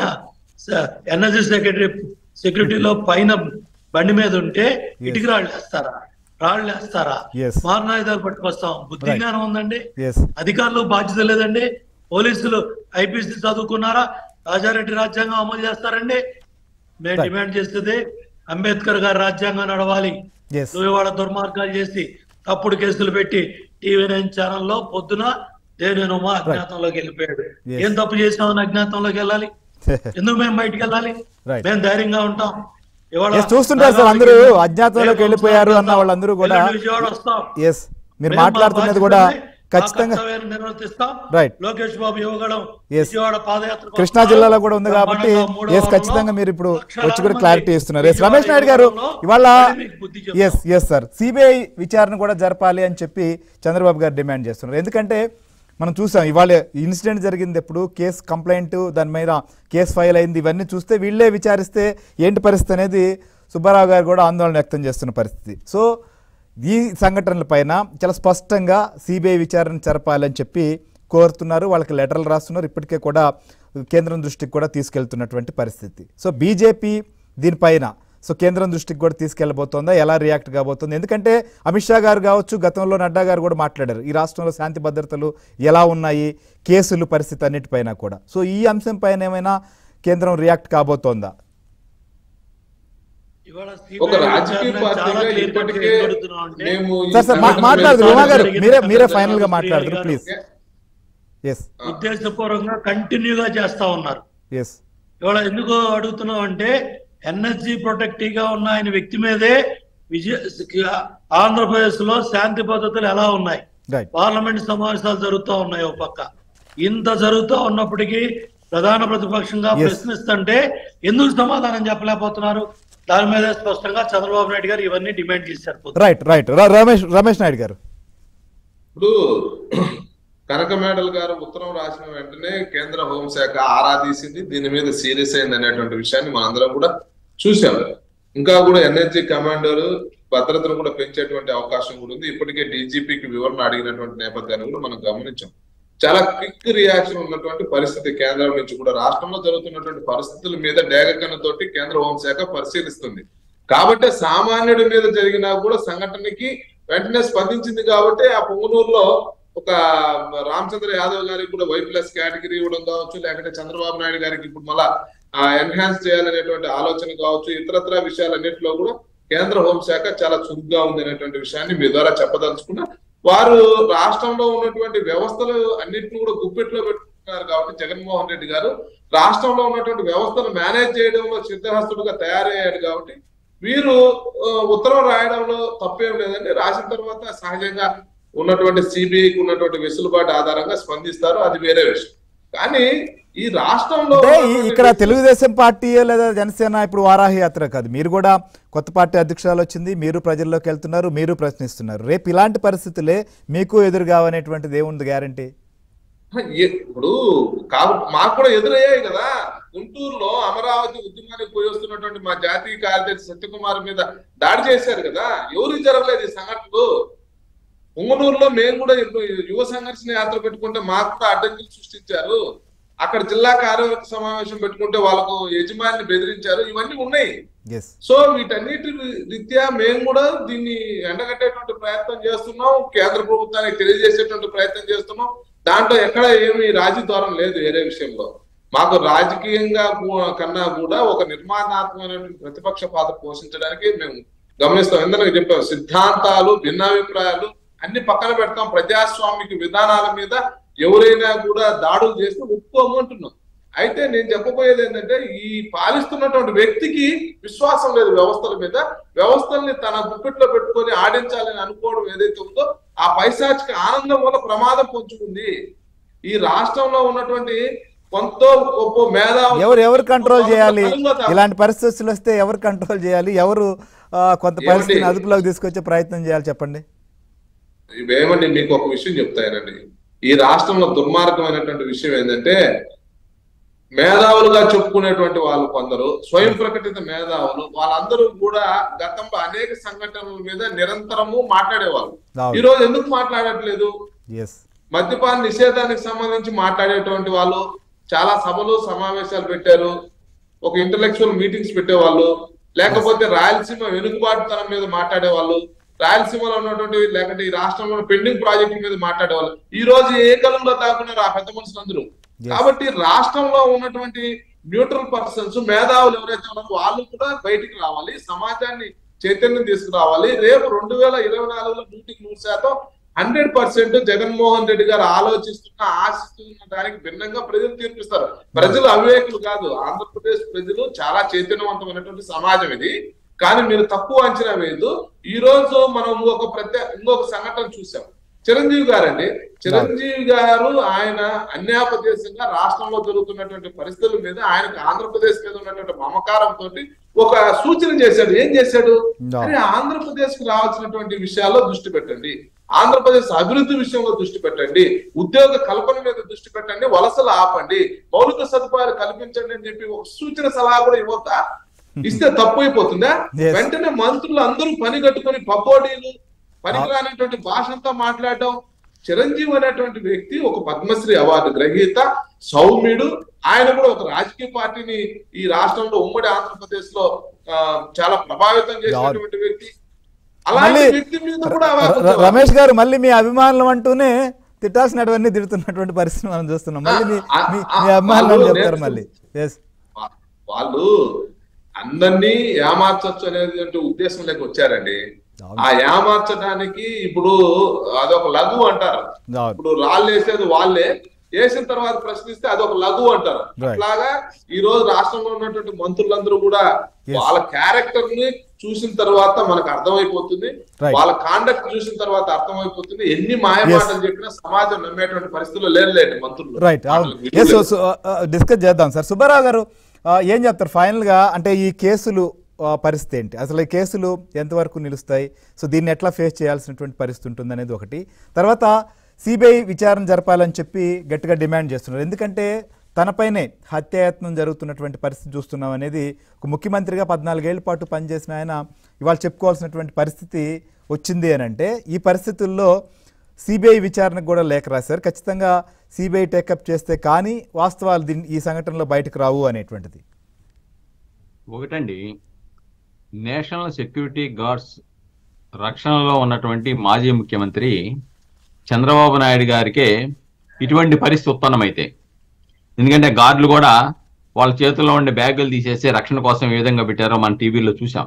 ఎనర్జీ సెక్రటరీ సెక్యూరిటీలో పైన బండి మీద ఉంటే ఇటుక రాళ్ళు వేస్తారా రాళ్ళు వేస్తారా Yes. మారణాయుధాలు పట్టుకొస్తాం బుద్ధి Right. జ్ఞానం ఉందండి ఎస్ అధికారులు బాధ్యత లేదండి పోలీసులు ఐపీసీ చదువుకున్నారా రాజారెడ్డి రాజ్యాంగం అమలు చేస్తారండి మేము Right. డిమాండ్ చేసేది అంబేద్కర్ గారి రాజ్యాంగం నడవాలి ఎస్ నువ్వు ఇవాళ దుర్మార్గాలు చేసి తప్పుడు కేసులు పెట్టి టీవీ నైన్ ఛానల్లో పొద్దున దేనేనుమా అజ్ఞాతంలోకి వెళ్ళిపోయాడు Yes. ఏం తప్పు చేసామని అజ్ఞాతంలోకి వెళ్ళాలి ఎందుకు మేము బయటికి వెళ్ళాలి Right. మేము ధైర్యంగా ఉంటాం ఇవాళ Yes, చూస్తుంటారు సార్ అందరూ నగరాలకి అజ్ఞాతంలోకి రేపు వెళ్ళిపోయారు అన్న వస్తాం. వాళ్ళందరూ కూడా ఎల్లుండి విజయవాడ వస్తాం ఎస్ మీరు మేము మా మాట్లాడుతున్నది కూడా బాధ్యతని, మా ఖచ్చితంగా కర్తవ్యాన్ని నిర్వర్తిస్తాం Right. లోకేష్ బాబు యువగడం Yes. విజయవాడ పాదయాత్ర కృష్ణా జిల్లాలో కూడా ఉంది కాబట్టి ఎస్ ఖచ్చితంగా మీరు ఇప్పుడు వచ్చి కూడా క్లారిటీ ఇస్తున్నారు ఎస్ రమేష్ నాయుడు గారు ఇవాళ ఎస్ ఎస్ సార్ సిబిఐ విచారణ కూడా జరపాలి అని చెప్పి చంద్రబాబు గారు డిమాండ్ చేస్తున్నారు ఎందుకంటే మనం చూసాం ఇవాళ ఇన్సిడెంట్ జరిగింది ఎప్పుడు కేసు కంప్లైంట్ దాని మీద కేసు ఫైల్ అయింది ఇవన్నీ చూస్తే వీళ్ళే విచారిస్తే ఏంటి పరిస్థితి అనేది సుబ్బారావు గారు కూడా ఆందోళన వ్యక్తం చేస్తున్న పరిస్థితి సో ఈ సంఘటనల పైన చాలా స్పష్టంగా సిబిఐ విచారణ జరపాలని చెప్పి కోరుతున్నారు వాళ్ళకి లెటర్లు రాస్తున్నారు ఇప్పటికే కూడా కేంద్రం దృష్టికి కూడా తీసుకెళ్తున్నటువంటి పరిస్థితి సో బీజేపీ దీనిపైన సో కేంద్రం దృష్టికి కూడా తీసుకెళ్ళబోతోందా ఎలా రియాక్ట్ కాబోతుంది ఎందుకంటే అమిత్ షా గారు కావచ్చు గతంలో నడ్డా గారు కూడా మాట్లాడారు ఈ రాష్ట్రంలో శాంతి భద్రతలు ఎలా ఉన్నాయి కేసులు పరిస్థితి అన్నిటిపైన కూడా సో ఈ అంశం పైన ఏమైనా కేంద్రం రియాక్ట్ కాబోతోందా ఒక రాజకీయ పార్టీగా ఇప్పటికే మేము ఈ సార్ సార్ మా- సంఘటన మాట్లాడదు మీద ఉమా గారు జరిగిన మీరే మీరే సంఘటన ఫైనల్ గా శ్రీ మాట్లాడదు గారు. ప్లీజ్ ఎస్ ఉద్దేశపూర్వకంగా కంటిన్యూగా చేస్తా ఉన్నారు ఎస్ ఇవాళ ఎందుకు అడుగుతున్నాం అంటే ఎన్ఎస్జి ప్రొటెక్టివ్ గా ఉన్న ఆయన వ్యక్తి మీదే విజయ ఆంధ్రప్రదేశ్ లో శాంతి భద్రతలు ఎలా ఉన్నాయి రైట్ పార్లమెంట్ సమావేశాలు జరుగుతూ ఉన్నాయి ఒక పక్క ఇంత జరుగుతూ ఉన్నప్పటికీ ప్రధాన ప్రతిపక్షంగా Yes. ప్రశ్నిస్తుంటే ఎందుకు సమాధానం చెప్పలేకపోతున్నారు దాని మీద స్పష్టంగా చంద్రబాబు నాయుడు గారు ఇవన్నీ డిమాండ్ చేశారు పొద్దున్న. రైట్ రైట్ రమేష్ రమేష్ నాయుడు గారు ఇప్పుడు కనక మేడల్ గారు ఉత్తరం రాసిన వెంటనే కేంద్ర హోంశాఖ ఆరాధీసింది దీని మీద సీరియస్ అయింది అనేటువంటి విషయాన్ని మనందరం కూడా చూసాం ఇంకా కూడా ఎన్ఎస్జీ కమాండర్ భద్రతను కూడా పెంచేటువంటి అవకాశం కూడా ఉంది ఇప్పటికే డీజీపీకి వివరణ అడిగినటువంటి నేపథ్యాన్ని కూడా మనం గమనించాం చాలా క్విక్ రియాక్షన్ ఉన్నటువంటి పరిస్థితి కేంద్రం నుంచి కూడా రాష్ట్రంలో జరుగుతున్నటువంటి పరిస్థితుల మీద డేగకన్నుతోటి కేంద్ర హోంశాఖ పరిశీలిస్తుంది కాబట్టి సామాన్యుడి మీద జరిగినా కూడా సంఘటనకి వెంటనే స్పందించింది కాబట్టి ఆ పొంగునూరులో ఒక రామచంద్ర యాదవ్ గారికి కూడా వై ప్లస్ కేటగిరీ ఇవ్వడం కావచ్చు లేకపోతే చంద్రబాబు నాయుడు గారికి ఇప్పుడు మళ్ళా ఎన్హాన్స్ చేయాలనేటువంటి ఆలోచన కావచ్చు ఇతరత్ర విషయాలన్నింటిలో కూడా కేంద్ర హోంశాఖ చాలా చురుగ్గా ఉంది అనేటువంటి విషయాన్ని మీ ద్వారా చెప్పదలుచుకున్నా వారు రాష్ట్రంలో ఉన్నటువంటి వ్యవస్థలు అన్నింటిని కూడా గుప్పెట్లో పెట్టుకున్నారు కాబట్టి జగన్మోహన్ రెడ్డి గారు రాష్ట్రంలో ఉన్నటువంటి వ్యవస్థను మేనేజ్ చేయడంలో సిద్ధహస్తుడుగా తయారయ్యాడు కాబట్టి వీరు ఆ, ఉత్తరం రాయడంలో తప్పేం లేదండి రాసిన తర్వాత సహజంగా ఉన్నటువంటి సిబిఐకి ఉన్నటువంటి వెసులుబాటు ఆధారంగా స్పందిస్తారు అది వేరే విషయం కానీ ఈ రాష్ట్రంలో అంటే ఈ- ఉన్నటువంటి ఇక్కడ తెలుగుదేశం పార్టీ లేదా జనసేన ఇప్పుడు వారాహి యాత్ర కాదు మీరు కూడా కొత్త పార్టీ అధ్యక్షురాలు వచ్చింది మీరు ప్రజల్లోకి వెళ్తున్నారు మీరు ప్రశ్నిస్తున్నారు రేపు ఇలాంటి పరిస్థితులే మీకు ఎదురు కావనేటువంటిది ఏముంది గ్యారంటీ ఏ- ఇప్పుడు కాబట్టి మాకు కూడా ఎదురయ్యాయి కదా గుంటూరులో అమరావతి ఉద్యమానికి పోయి వస్తున్నటువంటి మా జాతీయ కార్యదర్శి సత్యకుమార్ మీద దాడి చేశారు కదా ఎవరికి జరగలేదు ఈ సంఘటనలు ఉంగనూరులో మేము కూడా యువ- యువ సంఘర్షణ యాత్ర పెట్టుకుంటే మాకు కూడా అడ్డంకులు సృష్టించారు అక్కడ జిల్లా కార్యవర్గ సమావేశం పెట్టుకుంటే వాళ్ళకు యజమానిని బెదిరించారు ఇవన్నీ ఉన్నాయి ఎస్ సో వీటన్నిటి రీత్యా మేము కూడా దీన్ని ఎండగట్టేటువంటి ప్రయత్నం చేస్తున్నాం కేంద్ర ప్రభుత్వానికి తెలియజేసేటువంటి ప్రయత్నం చేస్తున్నాం దాంట్లో ఎక్కడ ఏమి రాజీ లేదు వేరే విషయంలో మాకు రాజకీయంగా కూ- కన్నా కూడా ఒక నిర్మాణాత్మకమైనటువంటి ప్రతిపక్ష పాత్ర పోషించడానికి మేము గమనిస్తాం ఎందుకంటే చెప్పాం సిద్ధాంతాలు భిన్నాభిప్రాయాలు అన్ని పక్కన పెడతాం ప్రజాస్వామిక విధానాల మీద ఎవరైనా కూడా దాడులు చేస్తే ఒప్పుకోము అంటున్నాం అయితే నేను చెప్పబోయేది ఏంటంటే ఈ పాలిస్తున్నటువంటి వ్యక్తికి విశ్వాసం లేదు వ్యవస్థల మీద వ్యవస్థల్ని తన గుప్పెట్లో పెట్టుకొని ఆడించాలని అనుకోవడం ఏదైతే ఉందో ఆ పైశాచిక ఆనందం వల్ల ప్రమాదం పొంచుకుంది ఈ రాష్ట్రంలో ఉన్నటువంటి కొంత గొప్ప మేధావులు ఎవరు ఎవరు కంట్రోల్ చేయాలి కలుగులో తా- ఇలాంటి పరిస్థితులు వస్తే ఎవరు కంట్రోల్ చేయాలి ఎవరు ఆ, కొంత ఏమండి? పరిస్థితిని అదుపులోకి తీసుకొచ్చే ప్రయత్నం చేయాలి చెప్పండి ఇవేమండి మీకు ఒక విషయం చెప్తానండి ఈ రాష్ట్రంలో దుర్మార్గమైనటువంటి విషయం ఏంటంటే మేధావులుగా చెప్పుకునేటువంటి వాళ్ళు కొందరు స్వయం ప్రకటిత మేధావులు వాళ్ళందరూ కూడా గతంలో అనేక సంఘటనల మీద నిరంతరము మాట్లాడేవాళ్ళు అవును. ఈ రోజు ఎందుకు మాట్లాడట్లేదు ఎస్ మద్యపాన నిషేధానికి సంబంధించి మాట్లాడేటువంటి వాళ్ళు చాలా సభలు సమావేశాలు పెట్టారు ఒక ఇంటలెక్చువల్ మీటింగ్స్ పెట్టేవాళ్ళు లేకపోతే రాయలసీమ వెనుకబాటుతనం మీద మాట్లాడేవాళ్ళు రాయలసీమలో ఉన్నటువంటి లేకపోతే ఈ రాష్ట్రంలో పెండింగ్ ప్రాజెక్టుల మీద మాట్లాడేవాళ్ళు ఈ రోజు ఏ కలంలో దాకున్నారు ఆ పెద్ద మనుషులందరూ కాబట్టి రాష్ట్రంలో ఉన్నటువంటి న్యూట్రల్ పర్సన్స్ మేధావులు ఎవరైతే ఉన్నారో వాళ్ళు కూడా బయటికి రావాలి సమాజాన్ని చైతన్యం తీసుకురావాలి రేపు రెండు వేల ఇరవై నాలుగులో నూటికి నూరు శాతం హండ్రెడ్ పర్సెంట్ జగన్మోహన్ రెడ్డి గారు ఆలోచిస్తున్న ఆశిస్తున్న దానికి భిన్నంగా ప్రజలు తీర్పిస్తారు ప్రజలు అవివేకులు కాదు ఆంధ్రప్రదేశ్ ప్రజలు చాలా చైతన్యవంతమైనటువంటి సమాజం ఇది కానీ మీరు తక్కువ అంచనా వేయదు ఈ రోజు మనం ఇంకొక ప్రత్యేక ఇంకొక సంఘటన చూసాం చిరంజీవి గారండి చిరంజీవి గారు ఆయన అన్యాపదేశంగా రాష్ట్రంలో జరుగుతున్నటువంటి పరిస్థితుల మీద ఆయనకు ఆంధ్రప్రదేశ్ మీద ఉన్నటువంటి మమకారంతో ఒక సూచన చేశాడు ఏం చేశాడు No. అరే ఆంధ్రప్రదేశ్ కి రావాల్సినటువంటి విషయాల్లో దృష్టి పెట్టండి ఆంధ్రప్రదేశ్ అభివృద్ధి విషయంలో దృష్టి పెట్టండి ఉద్యోగ కల్పన మీద దృష్టి పెట్టండి వలసలు ఆపండి మౌలిక సదుపాయాలు కల్పించండి అని చెప్పి ఒక సూచన సలహా కూడా ఇవ్వక ఇస్తే తప్పు అయిపోతుందా Yes. వెంటనే మంత్రులు అందరూ పని కట్టుకొని పబ్బోడీలు పనికిరానటువంటి భాష అంతా మాట్లాడటం చిరంజీవి అనేటువంటి వ్యక్తి ఒక పద్మశ్రీ అవార్డు గ్రహీత సౌమ్యుడు ఆయన కూడా ఒక రాజకీయ పార్టీని ఈ రాష్ట్రంలో ఉమ్మడి ఆంధ్రప్రదేశ్ లో ఆ, చాలా ప్రభావితం చేసినటువంటి వ్యక్తి అలాంటి మళ్ళీ వ్యక్తి మీద కూడా ర- ర- అవార్డు రమేష్ గారు మళ్ళీ మీ అభిమానులు అంటూనే తిట్టాల్సినటువంటి తిడుతున్నటువంటి పరిస్థితి మనం చూస్తున్నాం మళ్ళీ మీ ఆ, మీ- ఆ, మీ అభిమానులు వాళ్ళు అని చెప్తారు నేను- మళ్ళీ ఎస్ వా- వాళ్ళు అందరినీ ఏమార్చొచ్చు అనేది ఉద్దేశం లేక వచ్చారండి అవును. ఆ ఏమార్చడానికి ఇప్పుడు అదొక లఘు అంటారు అవును. ఇప్పుడు రాళ్ళు వేసేది వాళ్ళే వేసిన తర్వాత ప్రశ్నిస్తే అదొక లఘు అంటారు Right. అట్లాగా ఈ రోజు రాష్ట్రంలో ఉన్నటువంటి మంత్రులందరూ కూడా Yes. వాళ్ళ క్యారెక్టర్ ని చూసిన తర్వాత మనకు అర్థమైపోతుంది Right. వాళ్ళ కాండక్ట్ చూసిన తర్వాత అర్థమైపోతుంది ఎన్ని మాయ Yes. మాటలు చెప్పినా సమాజం నమ్మేటువంటి పరిస్థితుల్లో లేదులేండి మంత్రులు రైట్ అవును వాళ్ళకి విలువ ఎస్ లేదు. డిస్కస్ చేద్దాం సార్ సుబ్బారావు గారు ఆ, ఏం చెప్తారు ఫైనల్గా అంటే ఈ కేసులు ఆ, పరిస్థితి ఏంటి అసలు ఈ కేసులు ఎంతవరకు నిలుస్తాయి సో దీన్ని ఎట్లా ఫేస్ చేయాల్సినటువంటి పరిస్థితి ఉంటుంది అనేది ఒకటి తర్వాత సిబిఐ విచారణ జరపాలని చెప్పి గట్టిగా డిమాండ్ చేస్తున్నారు ఎందుకంటే తనపైనే హత్యాయత్నం జరుగుతున్నటువంటి పరిస్థితి చూస్తున్నాం అనేది ఒక ముఖ్యమంత్రిగా పద్నాలుగేళ్ల పాటు పనిచేసిన ఆయన ఇవాళ చెప్పుకోవాల్సినటువంటి పరిస్థితి వచ్చింది అని అంటే ఈ పరిస్థితుల్లో సిబిఐ విచారణకు కూడా లేఖ రాశారు ఖచ్చితంగా సిబిఐ టేకప్ చేస్తే కానీ వాస్తవాలు దీని ఈ సంఘటనలో బయటకు రావు అనేటువంటిది ఒకటండి నేషనల్ సెక్యూరిటీ గార్డ్స్ రక్షణలో ఉన్నటువంటి మాజీ ముఖ్యమంత్రి చంద్రబాబు నాయుడు గారికే ఇటువంటి పరిస్థితి ఉత్పన్నమైతే ఎందుకంటే గార్డులు కూడా వాళ్ళ చేతుల్లో ఉండే బ్యాగులు తీసేసి రక్షణ కోసం ఏ విధంగా పెట్టారో మన టీవీలో చూసాం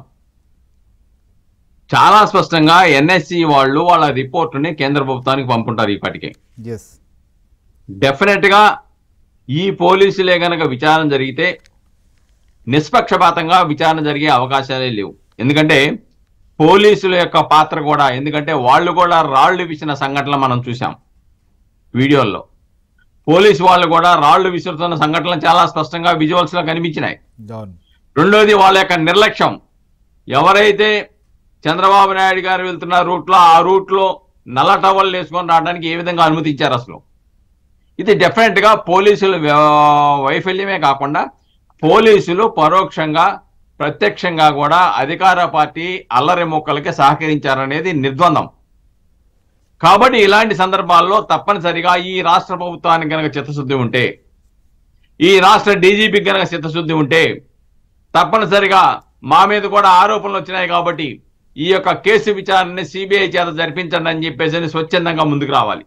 చాలా స్పష్టంగా ఎన్ఎస్సి వాళ్ళు వాళ్ళ రిపోర్టుని కేంద్ర ప్రభుత్వానికి పంపుంటారు ఇప్పటికే ఎస్ డెఫినెట్ గా ఈ పోలీసులే గనక విచారణ జరిగితే నిష్పక్షపాతంగా విచారణ జరిగే అవకాశాలే లేవు ఎందుకంటే పోలీసుల యొక్క పాత్ర కూడా ఎందుకంటే వాళ్ళు కూడా రాళ్లు విసిన సంఘటనలు మనం చూసాం వీడియోల్లో పోలీసు వాళ్ళు కూడా రాళ్లు విసురుతున్న సంఘటనలు చాలా స్పష్టంగా విజువల్స్ లో కనిపించినాయి అవును రెండోది వాళ్ళ యొక్క నిర్లక్ష్యం ఎవరైతే చంద్రబాబు నాయుడు గారు వెళ్తున్న రూట్లో ఆ రూట్లో నల్ల టవల్ వేసుకొని రావడానికి ఏ విధంగా అనుమతించారు అసలు ఇది డెఫినెట్ గా పోలీసుల వ్యా- వైఫల్యమే కాకుండా పోలీసులు పరోక్షంగా ప్రత్యక్షంగా కూడా అధికార పార్టీ అల్లరి మొక్కలకి సహకరించారనేది నిర్ద్వందం కాబట్టి ఇలాంటి సందర్భాల్లో తప్పనిసరిగా ఈ రాష్ట్ర ప్రభుత్వానికి కనుక చిత్తశుద్ధి ఉంటే ఈ రాష్ట్ర డీజీపీకి కనుక చిత్తశుద్ధి ఉంటే తప్పనిసరిగా మా మీద కూడా ఆరోపణలు వచ్చినాయి కాబట్టి ఈ యొక్క కేసు విచారణని సిబిఐ చేత జరిపించండి అని చెప్పేసి స్వచ్ఛందంగా ముందుకు రావాలి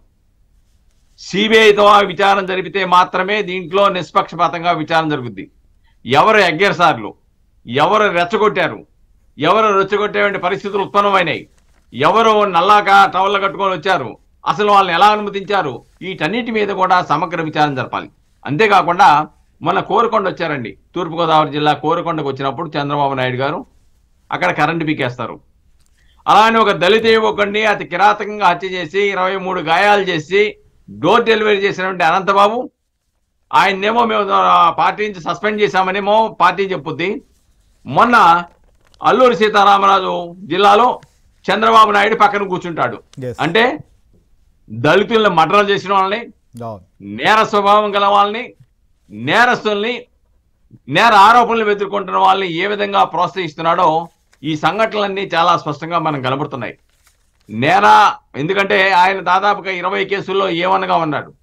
సిబిఐతో ఆ విచారణ జరిపితే మాత్రమే దీంట్లో నిష్పక్షపాతంగా విచారణ జరుగుద్ది ఎవరు ఎగ్గేసార్లు ఎవరు రెచ్చగొట్టారు ఎవరు రెచ్చగొట్టేటువంటి పరిస్థితులు ఉత్పన్నమైనాయి ఎవరు నల్లాక టవల్ కట్టుకొని వచ్చారు అసలు వాళ్ళని ఎలా అనుమతించారు వీటన్నిటి మీద కూడా సమగ్ర విచారణ జరపాలి అంతేకాకుండా మన కోరకొండ వచ్చారండి తూర్పుగోదావరి జిల్లా కోరకొండకు వచ్చినప్పుడు చంద్రబాబు నాయుడు గారు అక్కడ కరెంటు పీకేస్తారు అలానే ఒక దళిత యువకుడిని అతి కిరాతకంగా హత్య చేసి ఇరవై మూడు గాయాలు చేసి డోర్ డెలివరీ చేసినటువంటి అనంతబాబు ఆయన్నేమో మేము ఆ, పార్టీ నుంచి సస్పెండ్ చేశామనేమో పార్టీ చెప్పుద్ది మొన్న అల్లూరి సీతారామరాజు జిల్లాలో చంద్రబాబు నాయుడు పక్కన కూర్చుంటాడు Yes. అంటే దళితులను మర్డర్ చేసిన వాళ్ళని అవును నేర స్వభావం గల వాళ్ళని నేరస్తుల్ని నేర ఆరోపణలు ఎదుర్కొంటున్న వాళ్ళని ఏ విధంగా ప్రోత్సహిస్తున్నాడో ఈ సంఘటనలన్నీ చాలా స్పష్టంగా మనం కనబడుతున్నాయి నేర ఎందుకంటే ఆయన దాదాపుగా ఇరవై కేసుల్లో ఏవన్గా ఉన్నాడు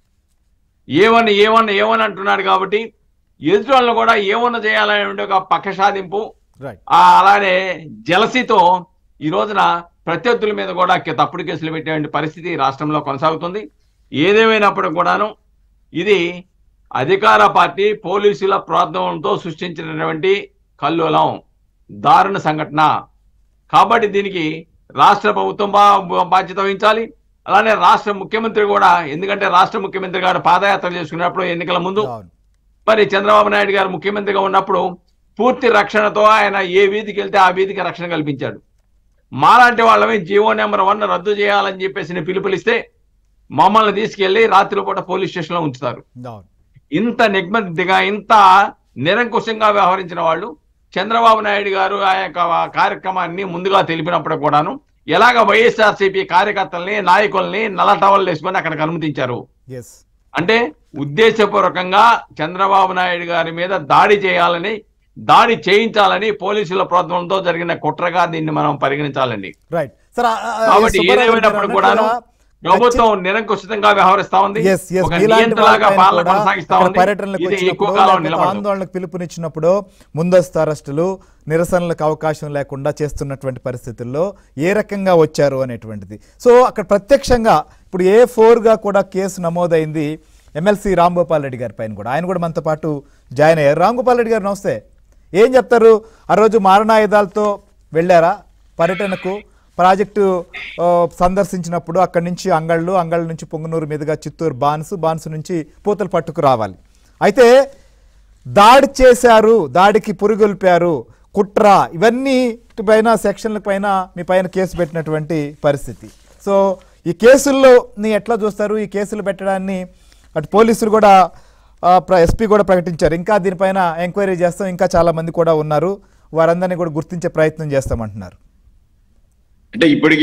ఏవన్ ఏవన్ ఏవన్ అంటున్నాడు కాబట్టి ఎదుటి వాళ్ళని కూడా ఏమన్నా చేయాలనే ఒక పక్క సాధింపు రైట్ ఆ అలానే జలసితో ఈ రోజున ప్రత్యర్థుల మీద కూడా కే- తప్పుడు కేసులు పెట్టేటువంటి పరిస్థితి రాష్ట్రంలో కొనసాగుతుంది ఏదేమైనప్పుడు కూడాను ఇది అధికార పార్టీ పోలీసుల ప్రోద్బలంతో సృష్టించినటువంటి కల్లోలం దారుణ సంఘటన కాబట్టి దీనికి రాష్ట్ర ప్రభుత్వం బా- బాధ్యత వహించాలి అలానే రాష్ట్ర ముఖ్యమంత్రి కూడా ఎందుకంటే రాష్ట్ర ముఖ్యమంత్రి గారు పాదయాత్ర చేసుకున్నప్పుడు ఎన్నికల ముందు అవును మరి చంద్రబాబు నాయుడు గారు ముఖ్యమంత్రిగా ఉన్నప్పుడు పూర్తి రక్షణతో ఆయన ఏ వీధికి వెళ్తే ఆ వీధికి రక్షణ కల్పించాడు మాలాంటి వాళ్ళమే జీవో నెంబర్ వన్ రద్దు చేయాలని చెప్పేసి పిలుపులిస్తే మమ్మల్ని తీసుకెళ్లి రాత్రిపూట పోలీస్ స్టేషన్లో ఉంచుతారు అవును ఇంత నిగ్మతిగా ఇంత నిరంకుశంగా వ్యవహరించిన వాళ్ళు చంద్రబాబు నాయుడు గారు ఆ యొక్క కార్యక్రమాన్ని ముందుగా తెలిపినప్పుడు కూడాను ఎలాగ వైఎస్ఆర్సీపీ కార్యకర్తల్ని నాయకుల్ని నల్ల టవల్ వేసుకొని అక్కడికి అనుమతించారు ఎస్ అంటే ఉద్దేశపూర్వకంగా చంద్రబాబు నాయుడు గారి మీద దాడి చేయాలని దాడి చేయించాలని పోలీసుల ప్రోద్బలంతో జరిగిన కుట్రగా దీన్ని మనం పరిగణించాలండి రైట్ సార్ ఆ- ఆ- కాబట్టి సుబ్బారావు గారు ఏదేమైనప్పుడు కూడాను అన్నట్టుగా ప్రభుత్వం నిరంకుశితంగా వ్యవహరిస్తా ఉంది Yes, yes. ఒక మీలాంటి నియంత్రణలాగా వాళ్ళపైన పాలన కూడా కొనసాగిస్తా అక్కడ ఉంది పర్యటనలకు ఇది ఎక్కువ వచ్చినప్పుడు కాలం లేకపోతే నిలబడదు ఆందోళనకు పిలుపునిచ్చినప్పుడు ముందస్తు అరెస్టులు నిరసనలకు అవకాశం లేకుండా చేస్తున్నటువంటి పరిస్థితుల్లో ఏ రకంగా వచ్చారు అనేటువంటిది సో అక్కడ ప్రత్యక్షంగా ఇప్పుడు ఏ ఫోర్గా కూడా కేసు నమోదైంది ఎమ్మెల్సీ రాంగోపాల్ రెడ్డి గారి పైన కూడా ఆయన కూడా మనతో పాటు జాయిన్ అయ్యారు రాంగోపాల్ రెడ్డి గారు నమస్తే ఏం చెప్తారు ఆ రోజు మారణాయుధాలతో వెళ్ళారా పర్యటనకు ప్రాజెక్టు ఆ, సందర్శించినప్పుడు అక్కడి నుంచి అంగళ్ళు అంగళ్ళ నుంచి పొంగనూరు మీదుగా చిత్తూరు బాన్సు బాన్సు నుంచి పూతల పట్టుకు రావాలి అయితే దాడి చేశారు దాడికి పురుగొల్పారు కుట్ర ఇవన్నీ పైన సెక్షన్ల పైన మీ పైన కేసు పెట్టినటువంటి పరిస్థితి సో ఈ కేసుల్లోని ఎట్లా చూస్తారు ఈ కేసులు పెట్టడాన్ని అటు పోలీసులు కూడా ఎస్పీ కూడా ప్రకటించారు ఇంకా దీనిపైన ఎంక్వైరీ చేస్తాం ఇంకా చాలా మంది కూడా ఉన్నారు వారందరినీ కూడా గుర్తించే ప్రయత్నం చేస్తామంటున్నారు అంటే ఇప్పటికి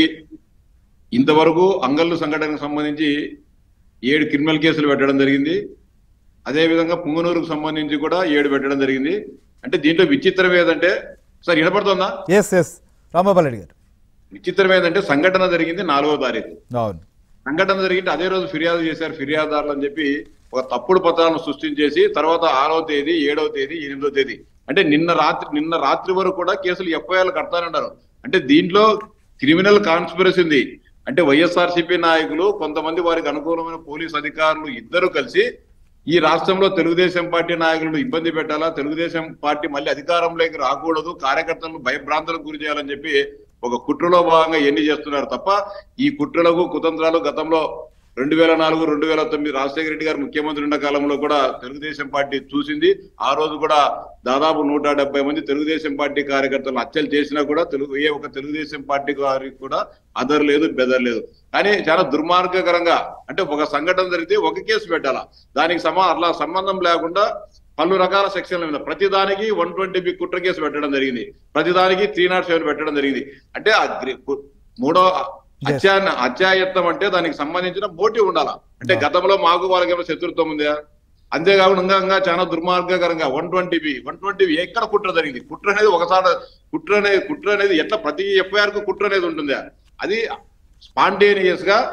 ఇంతవరకు అంగళ్ళు సంఘటనకు సంబంధించి ఏడు క్రిమినల్ కేసులు పెట్టడం జరిగింది అదేవిధంగా పుంగనూరుకు సంబంధించి కూడా ఏడు పెట్టడం జరిగింది అంటే దీంట్లో విచిత్రం ఏదంటే సార్ వినపడుతుందా ఎస్ ఎస్ రాంబాబు రెడ్డి గారు విచిత్రం ఏదంటే సంఘటన జరిగింది నాలుగో తారీఖు అవును సంఘటన జరిగింది అదే రోజు ఫిర్యాదు చేశారు ఫిర్యాదుదారులు అని చెప్పి ఒక తప్పుడు పత్రాలను సృష్టించేసి తర్వాత ఆరవ తేదీ ఏడవ తేదీ ఎనిమిదో తేదీ అంటే నిన్న రాత్రి నిన్న రాత్రి వరకు కూడా కేసులు ఎఫ్ఐఆర్లు కడతానంటారు అంటే దీంట్లో క్రిమినల్ కాన్స్పిరసీ ఉంది అంటే వైఎస్ఆర్సీపీ నాయకులు కొంతమంది వారికి అనుకూలమైన పోలీస్ అధికారులు ఇద్దరు కలిసి ఈ రాష్ట్రంలో తెలుగుదేశం పార్టీ నాయకులను ఇబ్బంది పెట్టాలా తెలుగుదేశం పార్టీ మళ్ళీ అధికారంలోకి రాకూడదు కార్యకర్తలను భయభ్రాంతులకు గురి చేయాలని చెప్పి ఒక కుట్రలో భాగంగా ఎన్ని చేస్తున్నారు తప్ప ఈ కుట్రలకు కుతంత్రాలు గతంలో రెండు వేల నాలుగు రెండు వేల తొమ్మిది రాజశేఖర రెడ్డి గారు ముఖ్యమంత్రి ఉన్న కాలంలో కూడా తెలుగుదేశం పార్టీ చూసింది ఆ రోజు కూడా దాదాపు నూట డెబ్బై మంది తెలుగుదేశం పార్టీ కార్యకర్తలు హత్యలు చేసినా కూడా తెలుగు ఏ ఒక తెలుగుదేశం పార్టీ వారికి కూడా అదర్ లేదు బెదర్ లేదు కానీ చాలా దుర్మార్గకరంగా అంటే ఒక సంఘటన జరిగితే ఒక కేసు పెట్టాలా దానికి సమా అట్లా సంబంధం లేకుండా పలు రకాల సెక్షన్ల మీద ప్రతిదానికి వన్ ట్వంటీ బి కుట్ర కేసు పెట్టడం జరిగింది ప్రతిదానికి త్రీ నాట్ సెవెన్ పెట్టడం జరిగింది అంటే ఆ గ్రి- కు- మూడో హత్యా హత్యాయత్నం అంటే దానికి సంబంధించిన మోటివ్ ఉండాలా అంటే గతంలో మాకు వాళ్ళకి ఏమైనా శత్రుత్వం ఉందా అంతేకాకుండా ఇంకా ఇంకా చాలా దుర్మార్గకరంగా one twenty B one twenty B ఎక్కడ కుట్ర జరిగింది కుట్ర అనేది ఒకసారి కుట్ర అనేది కుట్ర అనేది ఎట్లా ప్రతి ఎఫ్ఐఆర్ కు కుట్ర అనేది ఉంటుందా అది స్పాంటేనియస్ గా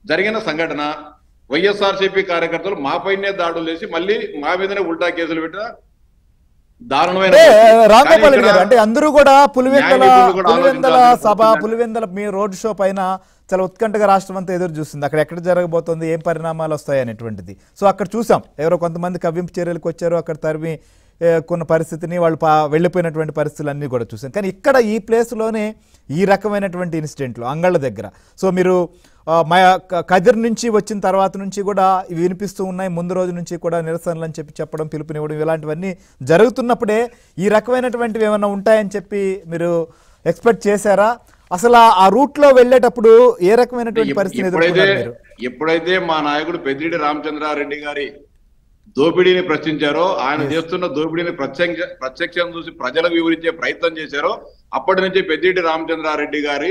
జరిగిన సంఘటన వైఎస్ఆర్సీపీ కార్యకర్తలు మా పైనే దాడులు చేసి మళ్ళీ మా మీదనే ఉల్టా కేసులు పెట్టిన దారుణమైన అంటే పరిస్థితి. రాంగోపాల్ కానీ రెడ్డి గారు ఇక్కడ అంటే అందరూ కూడా పులివెందల న్యాయ నిపుణులు కూడా పులివెందల ఆలోచించాల్సిన సభ పరిస్థితి. పులివెందల మీ రోడ్ షో పైన చాలా ఉత్కంఠగా రాష్ట్రం అంతా ఎదురు చూస్తుంది అక్కడ ఎక్కడ జరగబోతోంది ఏం పరిణామాలు వస్తాయి అనేటువంటిది సో అక్కడ చూసాం ఎవరో కొంతమంది కవ్వింపు చర్యలకు వచ్చారు అక్కడ తరిమి ఏ, కొన్న పరిస్థితిని వాళ్ళు పా వెళ్ళిపోయినటువంటి పరిస్థితులు అన్నీ కూడా చూసాం కానీ ఇక్కడ ఈ ప్లేస్లోనే ఈ రకమైనటువంటి ఇన్సిడెంట్లు అంగళ్ళ దగ్గర సో మీరు ఆ, మా క- కదిర్ నుంచి వచ్చిన తర్వాత నుంచి కూడా ఇవి వినిపిస్తూ ఉన్నాయి ముందు రోజు నుంచి కూడా నిరసనలు అని చెప్పి చెప్పడం పిలుపునివ్వడం ఇలాంటివన్నీ జరుగుతున్నప్పుడే ఈ రకమైనటువంటివి ఏమైనా ఉంటాయని చెప్పి మీరు ఎక్స్పెక్ట్ చేశారా అసలు ఆ- ఆ రూట్లో వెళ్ళేటప్పుడు ఏ రకమైనటువంటి పరిస్థితిని ఎప్పుడైతే ఎదుర్కొన్నారు మీరు ఎప్పుడైతే మా నాయకుడు పెద్దిరెడ్డి రామచంద్రారెడ్డి గారి దోపిడీని ప్రశ్నించారో ఆయన చేస్తున్న దోపిడీని ప్రత్యక్ష ప్రత్యక్షం చూసి ప్రజలకు వివరించే ప్రయత్నం చేశారో అప్పటి నుంచి పెద్దిరెడ్డి రామచంద్రారెడ్డి గారి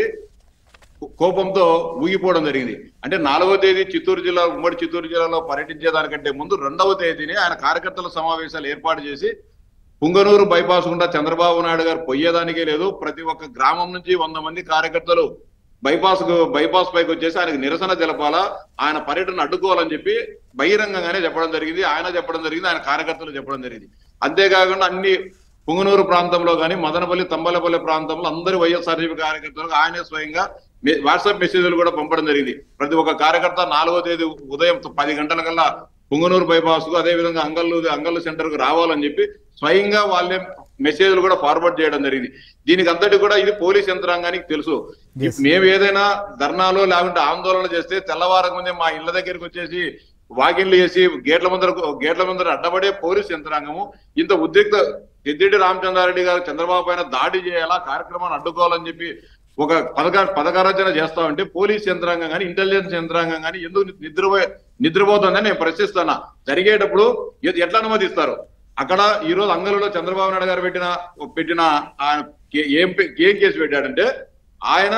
కోపంతో ఊగిపోవడం జరిగింది అంటే నాలుగో తేదీ చిత్తూరు జిల్లా ఉమ్మడి చిత్తూరు జిల్లాలో పర్యటించేదానికంటే ముందు రెండవ తేదీని ఆయన కార్యకర్తల సమావేశాలు ఏర్పాటు చేసి పుంగనూరు బైపాస్ గుండా చంద్రబాబు నాయుడు గారు పోయేదానికే లేదు ప్రతి ఒక్క గ్రామం నుంచి వంద మంది కార్యకర్తలు బైపాస్ కు- బైపాస్ పైకి వచ్చేసి ఆయనకు నిరసన తెలపాలా ఆయన పర్యటన అడ్డుకోవాలని చెప్పి బహిరంగంగానే చెప్పడం జరిగింది ఆయన చెప్పడం జరిగింది ఆయన కార్యకర్తలు చెప్పడం జరిగింది అంతేకాకుండా అన్ని పుంగనూరు ప్రాంతంలో కానీ మదనపల్లి తంబలపల్లి ప్రాంతంలో అందరి వైఎస్ఆర్సీపీ కార్యకర్తలకు ఆయనే స్వయంగా మె- వాట్సాప్ మెసేజ్లు కూడా పంపడం జరిగింది ప్రతి ఒక్క కార్యకర్త నాలుగో తేదీ ఉదయం పది గంటల కల్లా పుంగనూరు బైపాస్ కు అదే విధంగా అంగళ్ళు అంగళ్ళు సెంటర్ కు రావాలని చెప్పి స్వయంగా వాళ్ళే మెసేజ్లు కూడా ఫార్వర్డ్ చేయడం జరిగింది దీనికి అంతటి కూడా ఇది పోలీస్ యంత్రాంగానికి తెలుసు Yes. మేము ఏదైనా ధర్నాలు లేకుంటే ఆందోళన చేస్తే తెల్లవారకు ముందే మా ఇళ్ల దగ్గరికి వచ్చేసి వాకిన్లు చేసి గేట్ల ముందర గేట్ల ముందర అడ్డబడే పోలీస్ యంత్రాంగము ఇంత ఉద్రిక్త పెద్దిరెడ్డి రామచంద్రారెడ్డి గారు చంద్రబాబు పైన దాడి చేయాలా కార్యక్రమాన్ని అడ్డుకోవాలని చెప్పి ఒక పథక పథకారచన చేస్తా ఉంటే పోలీస్ యంత్రాంగం కానీ ఇంటెలిజెన్స్ యంత్రాంగం కానీ ఎందుకు నిద్రపో నిద్రపోతుందని నేను ప్రశ్నిస్తున్నా జరిగేటప్పుడు ఎ- ఎట్లా అనుమతిస్తారు అక్కడ ఈ రోజు అంగళలో చంద్రబాబు నాయుడు గారు పెట్టిన పెట్టిన ఆయన కే- ఏం పే- ఏం కేసు పెట్టాడంటే ఆయన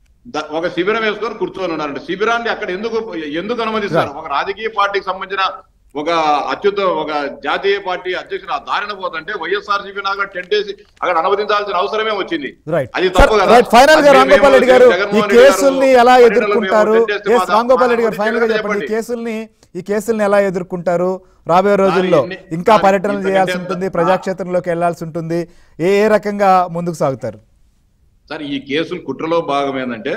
ద- ఒక శిబిరం వేసుకొని కూర్చొని ఉన్నారంట శిబిరాన్ని అక్కడ ఎందుకు ఎందుకు అనుమతిస్తారు ఒక రాజకీయ పార్టీకి సంబంధించిన ఒక అత్యుత ఒక జాతీయ పార్టీ అధ్యక్షుడు ఆ దారిన పోతుంటే వైఎస్ఆర్సీపీ నాగా టెంట్ వేసి అక్కడ అనుమతించాల్సిన అవసరమే వచ్చింది రైట్ అది తప్పు కదా రైట్ ఫైనల్ గా అది రాంగోపాల్ రెడ్డి గారు మేము ఈ జగన్మోహన్ రెడ్డి గారు కేసుల్ని ఎలా పర్యటనలో మేము ఎదుర్కొంటారు టెంట్ వేస్తే Yes, మా- రాంగోపాల్ రెడ్డి గారు మా ఫైనల్ గా గురించి చెప్పండి ఈ చెప్పండి. కేసుల్ని ఈ కేసుల్ని ఎలా ఎదుర్కొంటారు రాబోయే రోజుల్లో ఎన్ని- ఇంకా దాని- పర్యటనలు ఇంత చేయాల్సి కంటే- ఉంటుంది ప్రజాక్షేత్రంలోకి వెళ్లాల్సి ఉంటుంది ఏ ఏ రకంగా ముందుకు సాగుతారు సార్ ఈ కేసులు కుట్రలో భాగం ఏంటంటే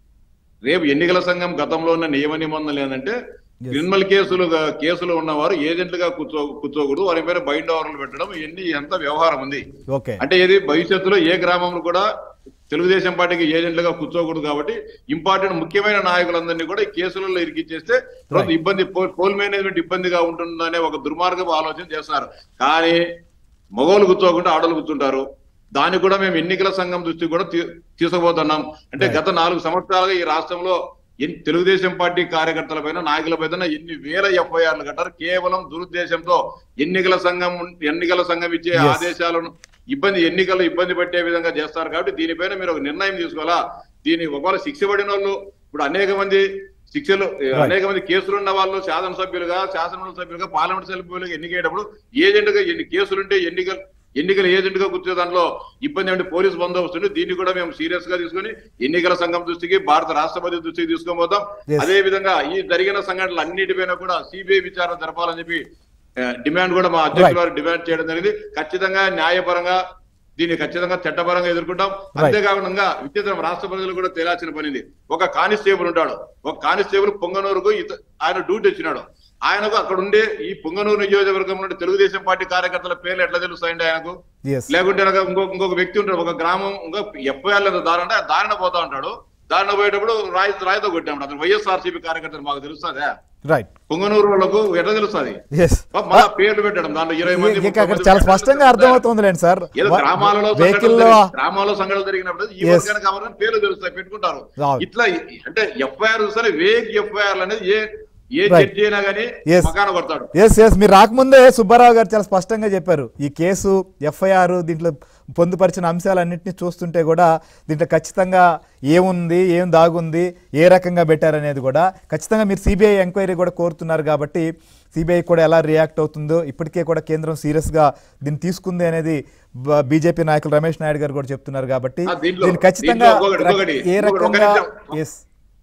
రేపు ఎన్నికల సంఘం గతంలో ఉన్న నియమ నిబంధనలు ఏంటంటే Yes. క్రిమినల్ కేసులు కేసులు ఉన్నవారు ఏజెంట్లుగా కూర్చో కూర్చోకూడదు వారి పేరు బైండ్ ఓవర్లు పెట్టడం ఎన్ని ఎంత వ్యవహారం ఉంది ఓకే అంటే ఇది భవిష్యత్తులో ఏ గ్రామంలో కూడా తెలుగుదేశం పార్టీకి ఏజెంట్లుగా కూర్చోకూడదు కాబట్టి ఇంపార్టెంట్ ముఖ్యమైన నాయకులందరినీ కూడా ఈ కేసులలో ఇరికిచ్చేస్తే తర్వాత Right. ఇబ్బంది పో- పోల్ మేనేజ్మెంట్ ఇబ్బందిగా ఉంటుందనే ఒక దుర్మార్గపు ఆలోచన చేస్తున్నారు కానీ మగవాళ్ళు కూర్చోకుండా ఆడవాళ్ళు కూర్చుంటారు దాన్ని కూడా మేము ఎన్నికల సంఘం దృష్టికి కూడా తీ- తీసుకుపోతున్నాం అంటే Right. గత నాలుగు సంవత్సరాలుగా ఈ రాష్ట్రంలో ఎన్- తెలుగుదేశం పార్టీ కార్యకర్తల పైన నాయకుల పైన ఎన్ని వేల ఎఫ్ఐఆర్లు కట్టారు కేవలం దురుద్దేశంతో ఎన్నికల సంఘం ఉన్- ఎన్నికల సంఘం ఇచ్చే Yes. ఆదేశాలను ఇబ్బంది ఎన్నికలు ఇబ్బంది పెట్టే విధంగా చేస్తారు కాబట్టి దీనిపైన మీరు ఒక నిర్ణయం తీసుకోవాలా దీని ఒకవేళ శిక్ష పడిన వాళ్ళు ఇప్పుడు అనేక మంది శిక్షలు అనేక మంది కేసులు ఉన్న వాళ్ళు శాసనసభ్యులుగా శాసనమండలి సభ్యులుగా పార్లమెంట్ సభ్యులుగా ఎన్నికేటప్పుడు ఏజెంట్ గా ఎన్ని కేసులుంటే ఎన్నికలు ఎన్నికల ఏజెంట్ గా కూర్చే దాంట్లో ఇబ్బంది అంటే పోలీసు బందోబస్తు ఉంది దీన్ని కూడా మేము సీరియస్ గా తీసుకొని ఎన్నికల సంఘం దృష్టికి భారత రాష్ట్రపతి దృష్టికి తీసుకొని పోతాం Yes. అదే విధంగా ఈ జరిగిన సంఘటనలు అన్నిటిపైన కూడా సిబిఐ విచారణ జరపాలని చెప్పి ఆ, డిమాండ్ కూడా మా అధ్యక్షుల వారు డిమాండ్ చేయడం జరిగింది ఖచ్చితంగా న్యాయపరంగా దీన్ని ఖచ్చితంగా చట్టపరంగా ఎదుర్కొంటాం అంతేకాకుండా విచిత్రం రాష్ట్ర ప్రజలు కూడా తేలాల్సిన పనిది ఒక కానిస్టేబుల్ ఉంటాడు ఒక కానిస్టేబుల్ పొంగనూరుకు ఇత- ఆయన డ్యూటీ వచ్చినాడు ఆయనకు అక్కడ ఉండే ఈ పొంగనూరు నియోజకవర్గం నుండి తెలుగుదేశం పార్టీ కార్యకర్తల పేర్లు ఎట్లా తెలుస్తాయండి ఆయనకు ఎస్ లేకుంటే కనుక ఇంకొక ఇంకొక వ్యక్తి ఉంటాడు ఒక గ్రామం ఇంకో ఎఫ్ఐఆర్ లేదా దారి అంటే ఆ దారిన పోతా ఉంటాడు దారిన పోయేటప్పుడు రాయి రాయితో కొట్టాము అతను వైఎస్ఆర్సీపీ కార్యకర్తలు మాకు తెలుస్తుందా రైట్ పొంగనూరు వాళ్ళకు ఎట్లా తెలుస్తుంది ఎస్ మళ్ళా పేర్లు పెట్టడం దాంట్లో ఇరవై మంది ఇంకా ముప్పై అక్కడ మంది చాలా పెట్టడం స్పష్టంగా తెలుస్తుందా? అర్థమవుతుందిలేండి సార్ ఏదో గ్రామాలలో వెహికల్ సంఘటనలు లో జరిగి- గ్రామాల్లో సంఘటనలు జరిగినప్పుడు ఈ Yes. వర్గానికి కావాలని పేర్లు తెలుస్తాయి పెట్టుకుంటారు అవును. ఇట్లా అంటే ఎఫ్ఐఆర్ సరే వేగ్ ఎఫ్ఐఆర్ అనేది ఏ ఏ Right. జడ్జి అయినా కానీ Yes. మకాన కొడతాడు ఎస్ ఎస్ మీరు రాకముందే సుబ్బారావు గారు చాలా స్పష్టంగా చెప్పారు ఈ కేసు ఎఫ్ఐఆర్ దీంట్లో పొందుపరిచిన అంశాలన్నింటినీ చూస్తుంటే కూడా దీంట్లో ఖచ్చితంగా ఏముంది ఏం దాగుంది ఏ రకంగా పెట్టారనేది కూడా ఖచ్చితంగా మీరు సిబిఐ ఎంక్వైరీ కూడా కోరుతున్నారు కాబట్టి సిబిఐ కూడా ఎలా రియాక్ట్ అవుతుందో ఇప్పటికే కూడా కేంద్రం సీరియస్గా దీన్ని తీసుకుంది అనేది బీజేపీ నాయకులు రమేష్ నాయుడు గారు కూడా చెప్తున్నారు కాబట్టి ఆ, దీంట్లో- దీన్ని ఖచ్చితంగా దీంట్లో ఇంకొకటి- ఇంకొకటి- ఏ ఇంకొకటి- ఒక రకంగా నిమిషం. ఎస్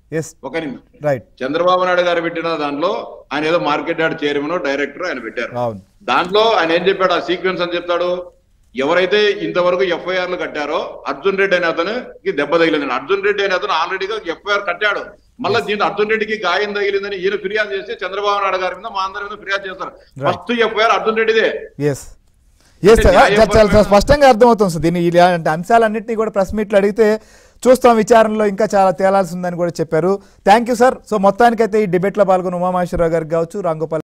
ఎస్ ఒక నిమిషం రైట్ చంద్రబాబు నాయుడు గారు పెట్టిన దాంట్లో ఆయన ఏదో మార్కెట్ యార్డ్ చైర్మన్ డైరెక్టర్ ఆయన పెట్టారు అవును దాంట్లో ఆయన ఏం చెప్పాడు ఆ సీక్వెన్స్ అని చెప్తాడు ఎవరైతే ఇంతవరకు ఎఫ్ఐఆర్లు కట్టారో అర్జున్ రెడ్డి అనే అతనికి దెబ్బ తగిలిందని అర్జున్ రెడ్డి అనే అతను ఆల్రెడీగా ఎఫ్ఐఆర్ కట్టాడు మళ్ళీ దీంట్లో అర్జున్ రెడ్డికి గాయం తగిలిందని ఈయన ఫిర్యాదు చేస్తే చంద్రబాబు నాయుడు గారి మీద మా అందరి మీద ఫిర్యాదు చేస్తారు Right. ఫస్ట్ ఎఫ్ఐఆర్ అర్జున్ రెడ్డిదే ఎస్ ఎస్ అంటే న్యాయపరమైన- చాలా స్పష్టంగా అర్థమవుతుంది సార్ దీని ఇలాంటి అంశాలన్నింటినీ కూడా ప్రెస్ మీట్లో అడిగితే చూస్తాం విచారణలో ఇంకా చాలా తేలాల్సి ఉందని కూడా చెప్పారు థ్యాంక్ యూ సార్ సో మొత్తానికైతే ఈ డిబేట్లో పాల్గొన్న ఉమామహేశ్వరరావు గారికి కావచ్చు రాంగోపాల్